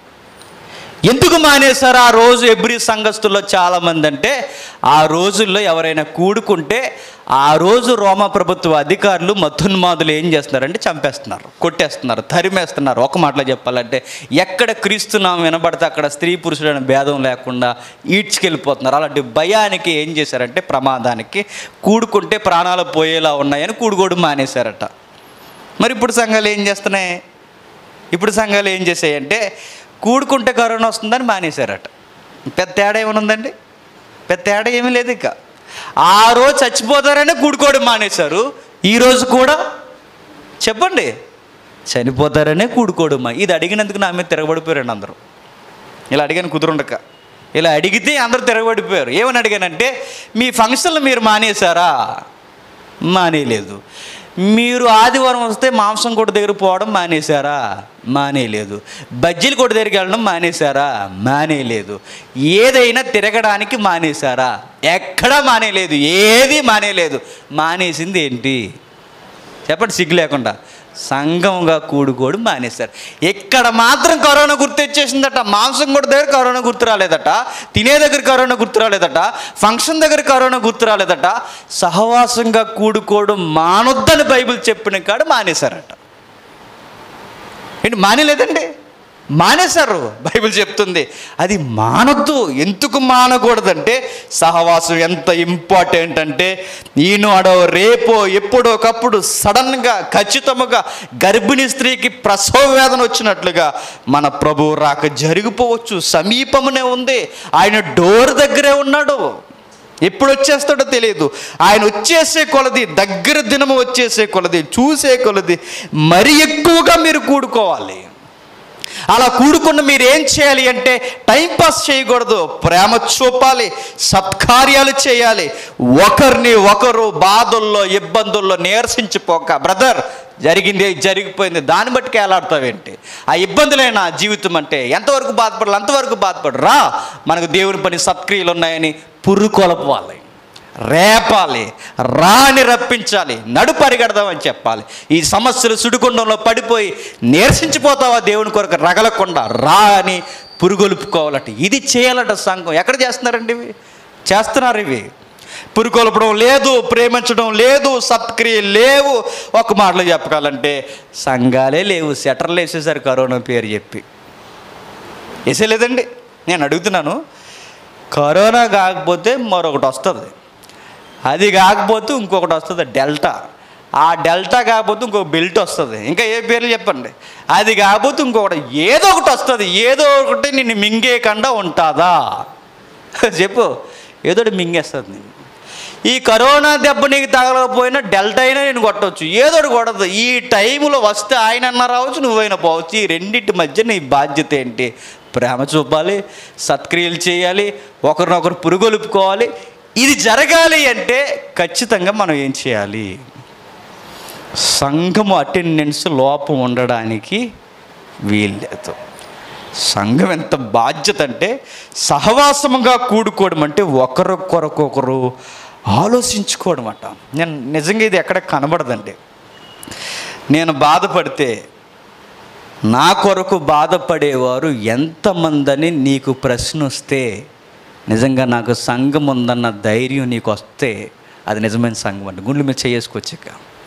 ఎందుకు మానేశారు ఆ రోజు ఎబ్రి సంఘస్థుల్లో చాలామంది అంటే ఆ రోజుల్లో ఎవరైనా కూడుకుంటే ఆ రోజు రోమా ప్రభుత్వ అధికారులు మధున్మాదులు ఏం చేస్తున్నారంటే చంపేస్తున్నారు కొట్టేస్తున్నారు తరిమేస్తున్నారు ఒక మాటలో చెప్పాలంటే ఎక్కడ క్రీస్తునామం వినబడితే అక్కడ స్త్రీ పురుషుడైన భేదం లేకుండా ఈడ్చుకెళ్ళిపోతున్నారు అలాంటి భయానికి ఏం చేశారంటే ప్రమాదానికి కూడుకుంటే ప్రాణాలు పోయేలా ఉన్నాయని కూడుకోడు మానేశారట మరి ఇప్పుడు సంఘాలు ఏం చేస్తున్నాయి ఇప్పుడు సంఘాలు ఏం చేసాయంటే కూడుకుంటే కరోనా వస్తుందని మానేశారట పెద్ద తేడా ఏమనుందండి పెద్ద తేడా ఏమీ లేదు ఇక ఆ రోజు చచ్చిపోతారనే కూడుకోవడం మానేశారు ఈ రోజు కూడా చెప్పండి చనిపోతారనే కూడుకోవడం మా ఇది అడిగినందుకు నా మీద తిరగబడిపోయారండి అందరూ ఇలా అడిగాను కుదురుండక ఇలా అడిగితే అందరూ తిరగబడిపోయారు ఏమని అడిగానంటే మీ ఫంక్షన్లు మీరు మానేశారా మానేయలేదు మీరు ఆదివారం వస్తే మాంసం కొట్టు దగ్గర పోవడం మానేశారా మానేయలేదు బజ్జీల కొట్టు దగ్గరికి వెళ్ళడం మానేశారా మానేయలేదు ఏదైనా తిరగడానికి మానేశారా ఎక్కడా మానేయలేదు ఏది మానేయలేదు మానేసింది ఏంటి చెప్పండి సిగ్గు లేకుండా సంఘంగా కూడుకోడు మానేశారు ఇక్కడ మాత్రం కరోనా గుర్తొచ్చేసిందట మాంసం కూడా దగ్గర కరోనా గుర్తు రాలేదట తినే దగ్గర కరోనా గుర్తు రాలేదట ఫంక్షన్ దగ్గర కరోనా గుర్తు రాలేదట సహవాసంగా కూడుకోవడం మానొద్దని బైబిల్ చెప్పిన కాడ మానేశారట ఏంటి మానేలేదండి మానేశారు బైబిల్ చెప్తుంది అది మానొద్దు ఎందుకు మానకూడదంటే సహవాసం ఎంత ఇంపార్టెంట్ అంటే ఈనాడో రేపో ఎప్పుడో ఒకప్పుడు సడన్గా ఖచ్చితముగా గర్భిణీ స్త్రీకి ప్రసవ వేదన వచ్చినట్లుగా మన ప్రభు రాక జరిగిపోవచ్చు సమీపమునే ఉంది ఆయన డోర్ దగ్గరే ఉన్నాడు ఎప్పుడు వచ్చేస్తాడో తెలియదు ఆయన వచ్చేసే కొలది దగ్గర దినము వచ్చేసే కొలది చూసే కొలది మరి ఎక్కువగా మీరు కూడుకోవాలి అలా కూడుకున్న మీరు ఏం చేయాలి అంటే టైంపాస్ చేయకూడదు ప్రేమ చూపాలి సత్కార్యాలు చేయాలి ఒకరిని ఒకరు బాధల్లో ఇబ్బందుల్లో నీరసించిపోక బ్రదర్ జరిగింది జరిగిపోయింది దాన్ని బట్టి కేలాడతావేంటి ఆ ఇబ్బందులైన జీవితం అంటే ఎంతవరకు బాధపడాలి అంతవరకు బాధపడు రా మనకు దేవుని పని సత్క్రియలు ఉన్నాయని పురుకొలపాలి రేపాలి రాని రప్పించాలి నడు పరిగెడదామని చెప్పాలి ఈ సమస్యలు సుడిగుండంలో పడిపోయి నీరసించిపోతావా దేవుని కొరకు రగలకుండా రా అని పురుగొలుపుకోవాలట ఇది చేయాలట సంఘం ఎక్కడ చేస్తున్నారండి ఇవి చేస్తున్నారు ఇవి పురుకొలపడం లేదు ప్రేమించడం లేదు సత్క్రియ లేవు ఒక మాటలో చెప్పాలంటే సంఘాలే లేవు సెటర్లు వేసేసారు కరోనా పేరు చెప్పి వేసేలేదండి నేను అడుగుతున్నాను కరోనా కాకపోతే మరొకటి వస్తుంది అది కాకపోతే ఇంకొకటి వస్తుంది డెల్టా ఆ డెల్టా కాకపోతే ఇంకొక బెల్ట్ వస్తుంది ఇంకా ఏ పేర్లు చెప్పండి అది కాకపోతే ఇంకొకటి ఏదో ఒకటి వస్తుంది ఏదో ఒకటి నిన్ను మింగేయకుండా ఉంటుందా చెప్పు ఏదో ఒకటి మింగేస్తుంది నిన్ను ఈ కరోనా దెబ్బ నీకు తగలకపోయినా డెల్టా అయినా నేను కొట్టవచ్చు ఏదో ఒకటి కొడదు ఈ టైంలో వస్తే ఆయన అన్న రావచ్చు నువ్వైనా పోవచ్చు ఈ రెండింటి మధ్య నీ బాధ్యత ఏంటి ప్రేమ చూపాలి సత్క్రియలు చేయాలి ఒకరినొకరు పురుగొలుపుకోవాలి ఇది జరగాలి అంటే ఖచ్చితంగా మనం ఏం చేయాలి సంఘము అటెండెన్స్ లోపం ఉండడానికి వీల్లేదు సంఘం ఎంత బాధ్యత అంటే సహవాసముగా కూడుకోవడం అంటే ఒకరొకరొకరు ఆలోచించుకోవడం అట నేను నిజంగా ఇది ఎక్కడ కనబడదండి నేను బాధపడితే నా కొరకు బాధపడేవారు ఎంతమందని నీకు ప్రశ్న వస్తే నిజంగా నాకు సంఘం ఉందన్న ధైర్యం నీకు వస్తే అది నిజమైన సంఘం అండి గుండెల మీద చేసుకొచ్చాక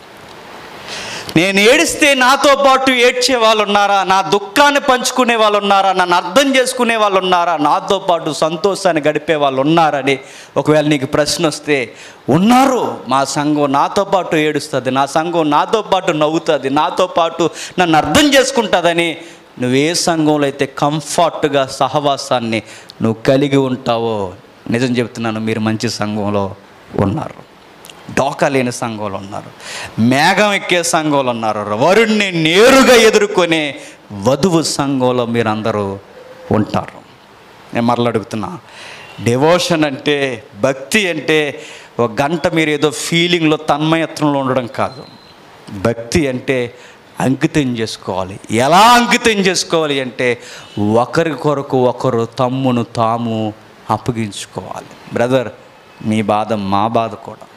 నేను ఏడిస్తే నాతో పాటు ఏడ్చే వాళ్ళు ఉన్నారా నా దుఃఖాన్ని పంచుకునే వాళ్ళు ఉన్నారా నన్ను అర్థం చేసుకునే వాళ్ళు ఉన్నారా నాతో పాటు సంతోషాన్ని గడిపే వాళ్ళు ఉన్నారని ఒకవేళ నీకు ప్రశ్న వస్తే ఉన్నారు మా సంఘం నాతో పాటు ఏడుస్తుంది నా సంఘం నాతో పాటు నవ్వుతుంది నాతో పాటు నన్ను అర్థం చేసుకుంటుందని నువ్వు ఏ సంఘంలో అయితే కంఫర్ట్గా సహవాసాన్ని నువ్వు కలిగి ఉంటావో నిజం చెప్తున్నాను మీరు మంచి సంఘంలో ఉన్నారు డోకా లేని సంఘంలో ఉన్నారు మేఘం ఎక్కే సంఘంలో ఉన్నారు వరుణ్ణి నేరుగా ఎదుర్కొనే వధువు సంఘంలో మీరందరూ ఉంటారు నేను మరలా అడుగుతున్నా డివోషన్ అంటే భక్తి అంటే ఒక గంట మీరు ఏదో ఫీలింగ్లో తన్మయత్వంలో ఉండడం కాదు భక్తి అంటే అంకితం చేసుకోవాలి ఎలా అంకితం చేసుకోవాలి అంటే ఒకరి కొరకు ఒకరు తమ్మును తాము అప్పగించుకోవాలి బ్రదర్ మీ బాధ మా బాధ కూడా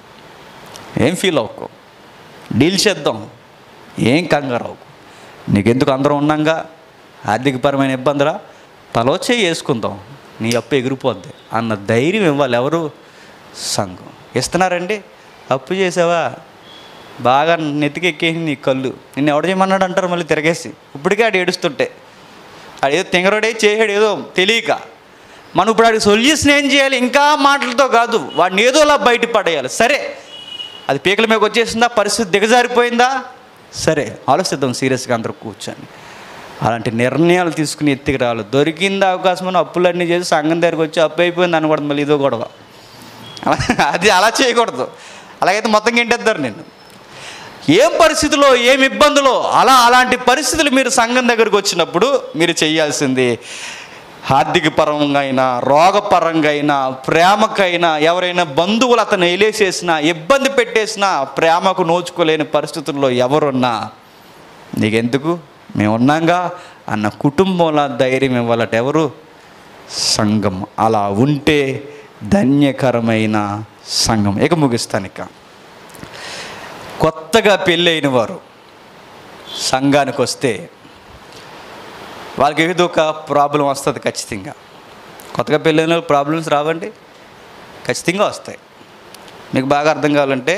ఏం ఫీల్ అవ్వకు డీల్ చేద్దాం ఏం కంగారు అవ్వకు నీకెందుకు అందరం ఉన్నాగా ఆర్థికపరమైన ఇబ్బందులా తలో చేయి వేసుకుందాం నీ అప్పు ఎగిరిపోద్ది అన్న ధైర్యం ఇవ్వాలి ఎవరు సంఘం ఇస్తున్నారండి అప్పు చేసావా బాగా నెత్తికెక్కేసి నీ కళ్ళు నిన్ను ఎవడు చేయమన్నాడు అంటారు మళ్ళీ తిరగేసి ఇప్పటికే ఆడు ఏడుస్తుంటే ఆడు ఏదో తింగరోడే చేసాడు ఏదో తెలియక మనం ఇప్పుడు ఆడికి సొల్యూషన్ ఏం చేయాలి ఇంకా మాటలతో కాదు వాడిని ఏదోలా బయట పడేయాలి సరే అది పీకల మీద వచ్చేసిందా పరిస్థితి దిగజారిపోయిందా సరే ఆలోచిద్దాం సీరియస్గా అందరూ కూర్చొని అలాంటి నిర్ణయాలు తీసుకుని ఎత్తికి రావాలి దొరికింది అవకాశం అని అప్పులన్నీ చేసి సంఘం దగ్గరికి వచ్చి అప్పు అయిపోయింది అనకూడదు మళ్ళీ ఇదో గొడవ అలా- అది అలా చేయకూడదు అలాగైతే మొత్తం గెంటేద్దారు నేను ఏం పరిస్థితిలో ఏం ఇబ్బందులో అలా అలాంటి పరిస్థితులు మీరు సంఘం దగ్గరికి వచ్చినప్పుడు మీరు చేయాల్సింది ఆర్థిక పరంగా అయినా రోగపరంగా అయినా ప్రేమకైనా ఎవరైనా బంధువులు అతను ఎలేసేసినా ఇబ్బంది పెట్టేసినా ప్రేమకు నోచుకోలేని పరిస్థితుల్లో ఎవరున్నా నీకెందుకు మేము ఉన్నాగా అన్న కుటుంబంలో ధైర్యం ఇవ్వాలట ఎవరు సంఘం అలా ఉంటే ధన్యకరమైన సంఘం ఇక ముగిస్తాను ఇక కొత్తగా పెళ్ళైన వారు సంఘానికి వస్తే వాళ్ళకి ఏదో ఒక ప్రాబ్లం వస్తుంది ఖచ్చితంగా కొత్తగా పెళ్ళైన వాళ్ళకి ప్రాబ్లమ్స్ రావండి ఖచ్చితంగా వస్తాయి మీకు బాగా అర్థం కావాలంటే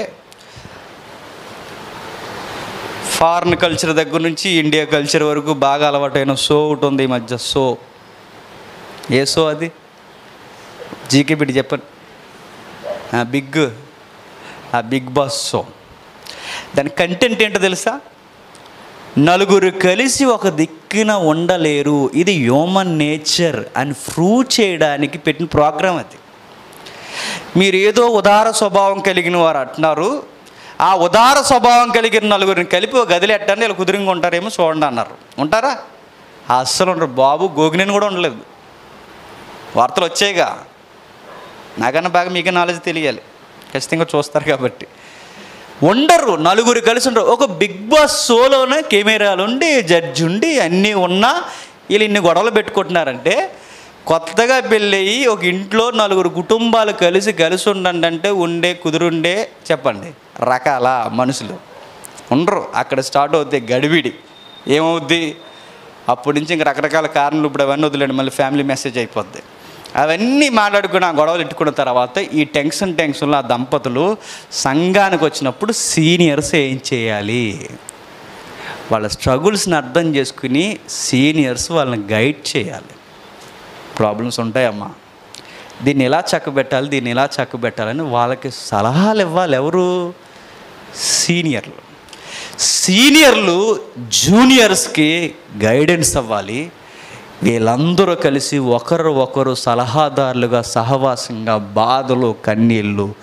ఫారిన్ కల్చర్ దగ్గర నుంచి ఇండియా కల్చర్ వరకు బాగా అలవాటైన షో ఒకటి ఉంది ఈ మధ్య షో ఏ షో అది జీకే బిడ్డ చెప్పండి ఆ బిగ్ ఆ బిగ్ బాస్ షో దాని కంటెంట్ ఏంటో తెలుసా నలుగురు కలిసి ఒక దిక్కున ఉండలేరు ఇది హ్యూమన్ నేచర్ అని ప్రూవ్ చేయడానికి పెట్టిన ప్రోగ్రాం అది మీరు ఏదో ఉదార స్వభావం కలిగిన వారు అంటున్నారు ఆ ఉదార స్వభావం కలిగిన నలుగురిని కలిపి ఒక గదిలో ఎట్టండి వీళ్ళు కుదిరింగా ఉంటారేమో చూడండి అన్నారు ఉంటారా అస్సలు ఉండరు బాబు గోగినని కూడా ఉండలేదు వార్తలు వచ్చాయిగా నాకన్నా బాగా మీకే నాలెడ్జ్ తెలియాలి ఖచ్చితంగా చూస్తారు కాబట్టి ఉండరు నలుగురు కలిసి ఉండరు ఒక బిగ్ బాస్ షోలోనే కెమెరాలు ఉండి జడ్జి ఉండి అన్నీ ఉన్నా వీళ్ళు ఇన్ని గొడవలు పెట్టుకుంటున్నారంటే కొత్తగా పెళ్ళయి ఒక ఇంట్లో నలుగురు కుటుంబాలు కలిసి కలిసి ఉండండి అంటే ఉండే కుదురుండే చెప్పండి రకాల మనుషులు ఉండరు అక్కడ స్టార్ట్ అవుతాయి గడిబిడి ఏమవుద్ది అప్పటి నుంచి ఇంక రకరకాల కారణాలు ఇప్పుడు అవన్నీ వదిలేండి మళ్ళీ ఫ్యామిలీ మెసేజ్ అయిపోద్ది అవన్నీ మాట్లాడుకుని ఆ గొడవలు ఎట్టుకున్న తర్వాత ఈ టెన్షన్ టెన్షన్లో ఆ దంపతులు సంఘానికి వచ్చినప్పుడు సీనియర్స్ ఏం చేయాలి వాళ్ళ స్ట్రగుల్స్ని అర్థం చేసుకుని సీనియర్స్ వాళ్ళని గైడ్ చేయాలి ప్రాబ్లమ్స్ ఉంటాయమ్మా దీన్ని ఎలా చక్కబెట్టాలి దీన్ని ఎలా చక్కబెట్టాలని వాళ్ళకి సలహాలు ఇవ్వాలి ఎవరు సీనియర్లు సీనియర్లు జూనియర్స్కి గైడెన్స్ అవ్వాలి వీళ్ళందరూ కలిసి ఒకరు ఒకరు సలహాదారులుగా సహవాసంగా బాధలు కన్నీళ్ళు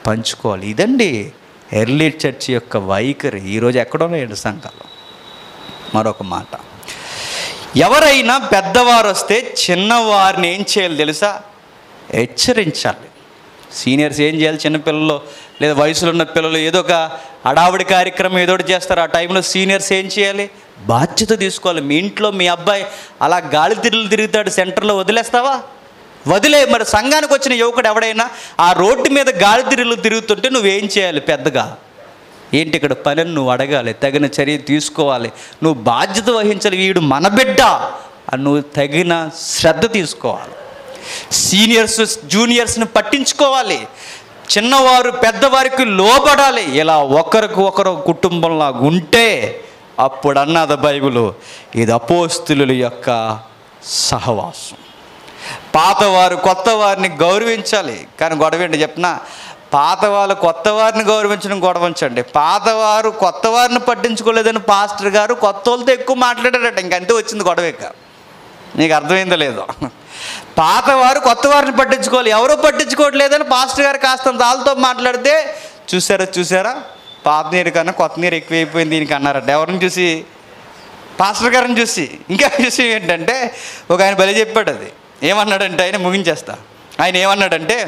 పంచుకోవాలి ఇదండి ఎర్లీ చర్చ్ యొక్క వైఖరి ఈరోజు ఎక్కడోనే సంఘాలు మరొక మాట ఎవరైనా పెద్దవారు వస్తే చిన్నవారిని ఏం చేయాలి తెలుసా హెచ్చరించాలి సీనియర్స్ ఏం చేయాలి చిన్నపిల్లలు లేదా వయసులో ఉన్న పిల్లలు ఏదో ఒక అడావిడి కార్యక్రమం ఏదో ఒకటి చేస్తారు ఆ టైంలో సీనియర్స్ ఏం చేయాలి బాధ్యత తీసుకోవాలి మీ ఇంట్లో మీ అబ్బాయి అలా గాలి తిరుగులు తిరుగుతాడు సెంటర్లో వదిలేస్తావా వదిలే మరి సంఘానికి వచ్చిన యువకుడు ఎవడైనా ఆ రోడ్డు మీద గాలి తిరుగులు తిరుగుతుంటే నువ్వేం చేయాలి పెద్దగా ఏంటి ఇక్కడ పనిని నువ్వు అడగాలి తగిన చర్య తీసుకోవాలి నువ్వు బాధ్యత వహించాలి వీడు మన బిడ్డ అని నువ్వు తగిన శ్రద్ధ తీసుకోవాలి సీనియర్స్ జూనియర్స్ని పట్టించుకోవాలి చిన్నవారు పెద్దవారికి లోబడాలి ఇలా ఒకరికి ఒకరు కుటుంబంలా ఉంటే అప్పుడు అన్నది బైబిల్ ఇది అపోస్తుల యొక్క సహవాసం పాతవారు కొత్త వారిని గౌరవించాలి కానీ గొడవ ఏంటి చెప్పిన పాతవాళ్ళు కొత్త వారిని గౌరవించడం గొడవించండి పాతవారు కొత్త వారిని పట్టించుకోలేదని పాస్టర్ గారు కొత్త వాళ్ళతో ఎక్కువ మాట్లాడారట ఇంకంతే వచ్చింది గొడవ ఇక నీకు అర్థమైందో లేదో పాతవారు కొత్త వారిని పట్టించుకోవాలి ఎవరో పట్టించుకోవట్లేదని పాస్టర్ గారు కాస్త వాళ్ళతో మాట్లాడితే చూసారా చూసారా పాత నీరు కన్నా కొత్త నీరు ఎక్కువైపోయింది దీనికి అన్నారట ఎవరిని చూసి పాస్టర్ గారిని చూసి ఇంకా విషయం ఏంటంటే ఒక ఆయన బలి చెప్పాడు అది ఏమన్నాడంటే ఆయన ముగించేస్తా ఆయన ఏమన్నాడంటే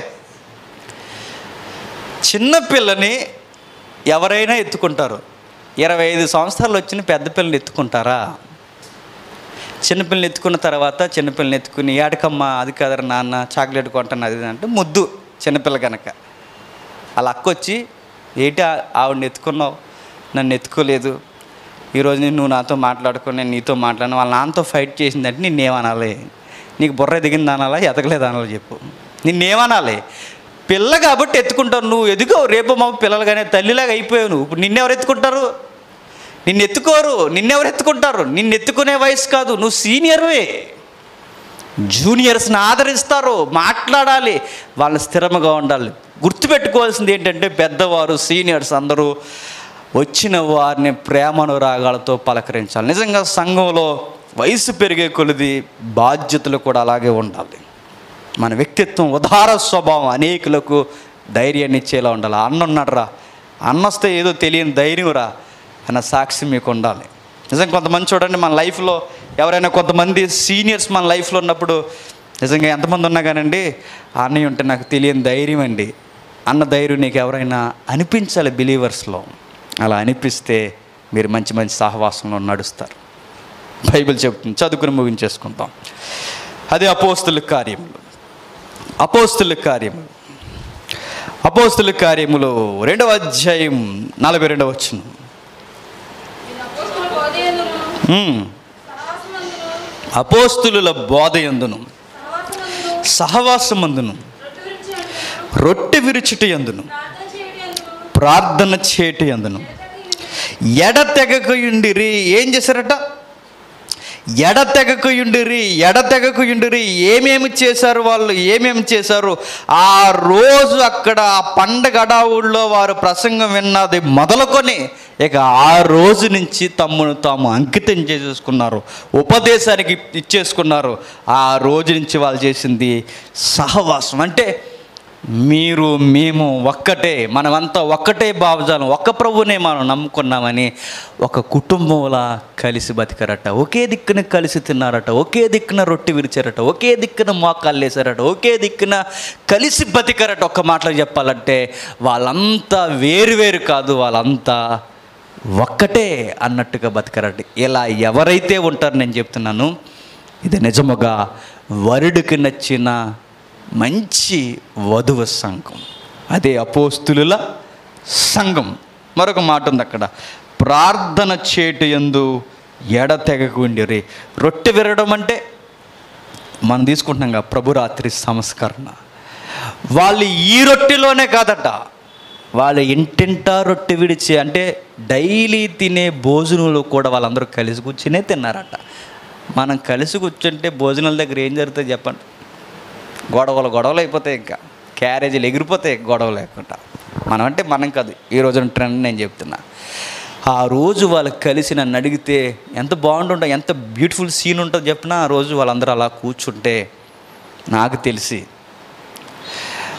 చిన్నపిల్లని ఎవరైనా ఎత్తుకుంటారు ఇరవై ఐదు సంవత్సరాలు వచ్చిన పెద్ద పిల్లని ఎత్తుకుంటారా చిన్నపిల్లని ఎత్తుకున్న తర్వాత చిన్నపిల్లని ఎత్తుకుని ఏడకమ్మ అది కదరా నాన్న చాక్లెట్ కొంటాను అది ఇది అంటే ముద్దు చిన్నపిల్ల కనుక వాళ్ళ అక్క వచ్చి ఏంటి ఆ- ఆవిడని ఎత్తుకున్నావు నన్ను ఎత్తుకోలేదు ఈరోజు నేను నువ్వు నాతో మాట్లాడుకుని నేను నీతో మాట్లాడిన వాళ్ళ నాన్నతో ఫైట్ చేసిందంటే నిన్నేమనాలి నీకు బుర్ర దిగింది అనాలా ఎదగలేదు అనాలి చెప్పు నిన్నేమనాలి పిల్ల కాబట్టి ఎత్తుకుంటావు నువ్వు ఎదుగో రేపు మా పిల్లలుగానే తల్లిలాగా అయిపోయావు నువ్వు ఇప్పుడు నిన్నెవరు ఎత్తుకుంటారు నిన్ను ఎత్తుకోరు నిన్నెవరు ఎత్తుకుంటారు నిన్ను ఎత్తుకునే వయసు కాదు నువ్వు సీనియర్వే జూనియర్స్ని ఆదరిస్తారు మాట్లాడాలి వాళ్ళు స్థిరముగా ఉండాలి గుర్తుపెట్టుకోవాల్సింది ఏంటంటే పెద్దవారు సీనియర్స్ అందరూ వచ్చిన వారిని ప్రేమనురాగాలతో పలకరించాలి నిజంగా సంఘంలో వయసు పెరిగే కొలిది బాధ్యతలు కూడా అలాగే ఉండాలి మన వ్యక్తిత్వం ఉదార స్వభావం అనేకులకు ధైర్యాన్ని ఇచ్చేలా ఉండాలి అన్న ఉన్నాడురా అన్న వస్తే ఏదో తెలియని ధైర్యం రా అన్న సాక్షి మీకు ఉండాలి నిజంగా కొంతమంది చూడండి మన లైఫ్లో ఎవరైనా కొంతమంది సీనియర్స్ మన లైఫ్లో ఉన్నప్పుడు నిజంగా ఎంతమంది ఉన్నా కానండి ఆ అన్నయ్య ఉంటే నాకు తెలియని ధైర్యం అండి అన్న ధైర్యం నీకు ఎవరైనా అనిపించాలి బిలీవర్స్లో అలా అనిపిస్తే మీరు మంచి మంచి సహవాసంలో నడుస్తారు బైబిల్ చెప్తుంది చదువుకుని ముగించేసుకుంటాం అదే అపోస్తుల కార్యములు అపోస్తుల కార్యములు అపోస్తుల కార్యములు రెండవ అధ్యాయం నలభై రెండవ వచ్చును నేను అపోస్తుల బోధయందును, ఉమ్. సహవాసమందును, అపోస్తులుల బోధయందును సహవాసమందును, సహవాసమందును రొట్టె విరిచి అందును, రొట్టె విరుచుట ఎందును ప్రార్థన చేయటి అందును, ప్రార్థన చేటి ఎందును ఎడతెగకయుండిరి ఏం చేశారట ఎడతెగకయుండిరి ఎడతెగకయుండిరి ఏమేమి చేశారు వాళ్ళు ఏమేమి చేశారు ఆ రోజు అక్కడ ఆ పండగ అడావుల్లో వారు ప్రసంగం విన్నది మొదలుకొని ఇక ఆ రోజు నుంచి తమ్మును తాము అంకితం చేసేసుకున్నారు ఉపదేశానికి ఇచ్చేసుకున్నారు ఆ రోజు నుంచి వాళ్ళు చేసింది సహవాసం అంటే మీరు మేము ఒక్కటే మనమంతా ఒక్కటే భావజాలం ఒక్క ప్రభునే మనం నమ్ముకున్నామని ఒక కుటుంబంలా కలిసి బతికారట ఒకే దిక్కున కలిసి తిన్నారట ఒకే దిక్కున రొట్టె విరిచారట ఒకే దిక్కున మోకాళ్ళు వేసారట ఒకే దిక్కున కలిసి బతికారట ఒక్క మాటలో చెప్పాలంటే వాళ్ళంతా వేరు వేరు కాదు వాళ్ళంతా ఒక్కటే అన్నట్టుగా బతికారట ఇలా ఎవరైతే ఉంటారో నేను చెప్తున్నాను ఇది నిజముగా వరుడికి నచ్చిన మంచి వధువ సంఘం అదే అపోస్తులుల సంఘం మరొక మాట ఉంది అక్కడ ప్రార్థన చేటు ఎందు ఎడతెగకుండిరి రొట్టె విరగడం అంటే మనం తీసుకుంటున్నాం కదా ప్రభురాత్రి సంస్కరణ వాళ్ళు ఈ రొట్టెలోనే కాదట వాళ్ళు ఇంటింటా రొట్టె విడిచి అంటే డైలీ తినే భోజనంలో కూడా వాళ్ళందరూ కలిసి కూర్చునే తిన్నారట మనం కలిసి కూర్చుంటే భోజనాల దగ్గర ఏం జరుగుతుంది చెప్పండి గొడవలు గొడవలు అయిపోతాయి ఇంకా క్యారేజీలు ఎగిరిపోతాయి గొడవ లేకుండా మనం అంటే మనం కాదు ఈ రోజున ట్రెండ్ నేను చెప్తున్నా ఆ రోజు వాళ్ళు కలిసి నన్ను అడిగితే ఎంత బాగుంటుందో ఎంత బ్యూటిఫుల్ సీన్ ఉంటుందో చెప్పినా ఆ రోజు వాళ్ళందరూ అలా కూర్చుంటే నాకు తెలిసి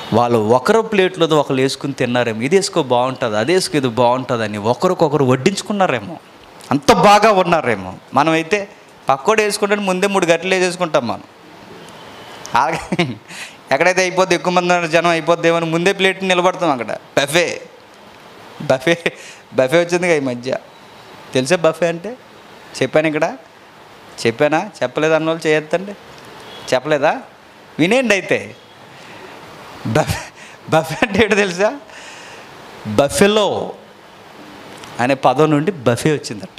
వాళ్ళు ఒకరు ప్లేట్లో ఒకరు వేసుకుని తిన్నారేమో ఇది వేసుకో బాగుంటుంది అది వేసుకో ఇది బాగుంటుందని ఒకరికొకరు వడ్డించుకున్నారేమో అంత బాగా ఉన్నారేమో మనమైతే పక్కోడు వేసుకుంటే ముందే మూడు గంటలు వేసేసుకుంటాం మనం అలాగే ఎక్కడైతే అయిపోద్ది ఎక్కువ మంది ఉన్నారు, జనం అయిపోద్ది అని ముందే ప్లేట్ నిలబడతాం అక్కడ బఫే బఫే బఫే వచ్చిందిగా ఈ మధ్య తెలిసే బఫే అంటే చెప్పాను ఇక్కడ చెప్పానా చెప్పలేదు అన్న వాళ్ళు చేయొద్దండి చెప్పలేదా వినేయండి అయితే బఫే బఫే అంటే ఏంటో తెలుసా బఫెలో అనే పదం నుండి బఫే వచ్చిందట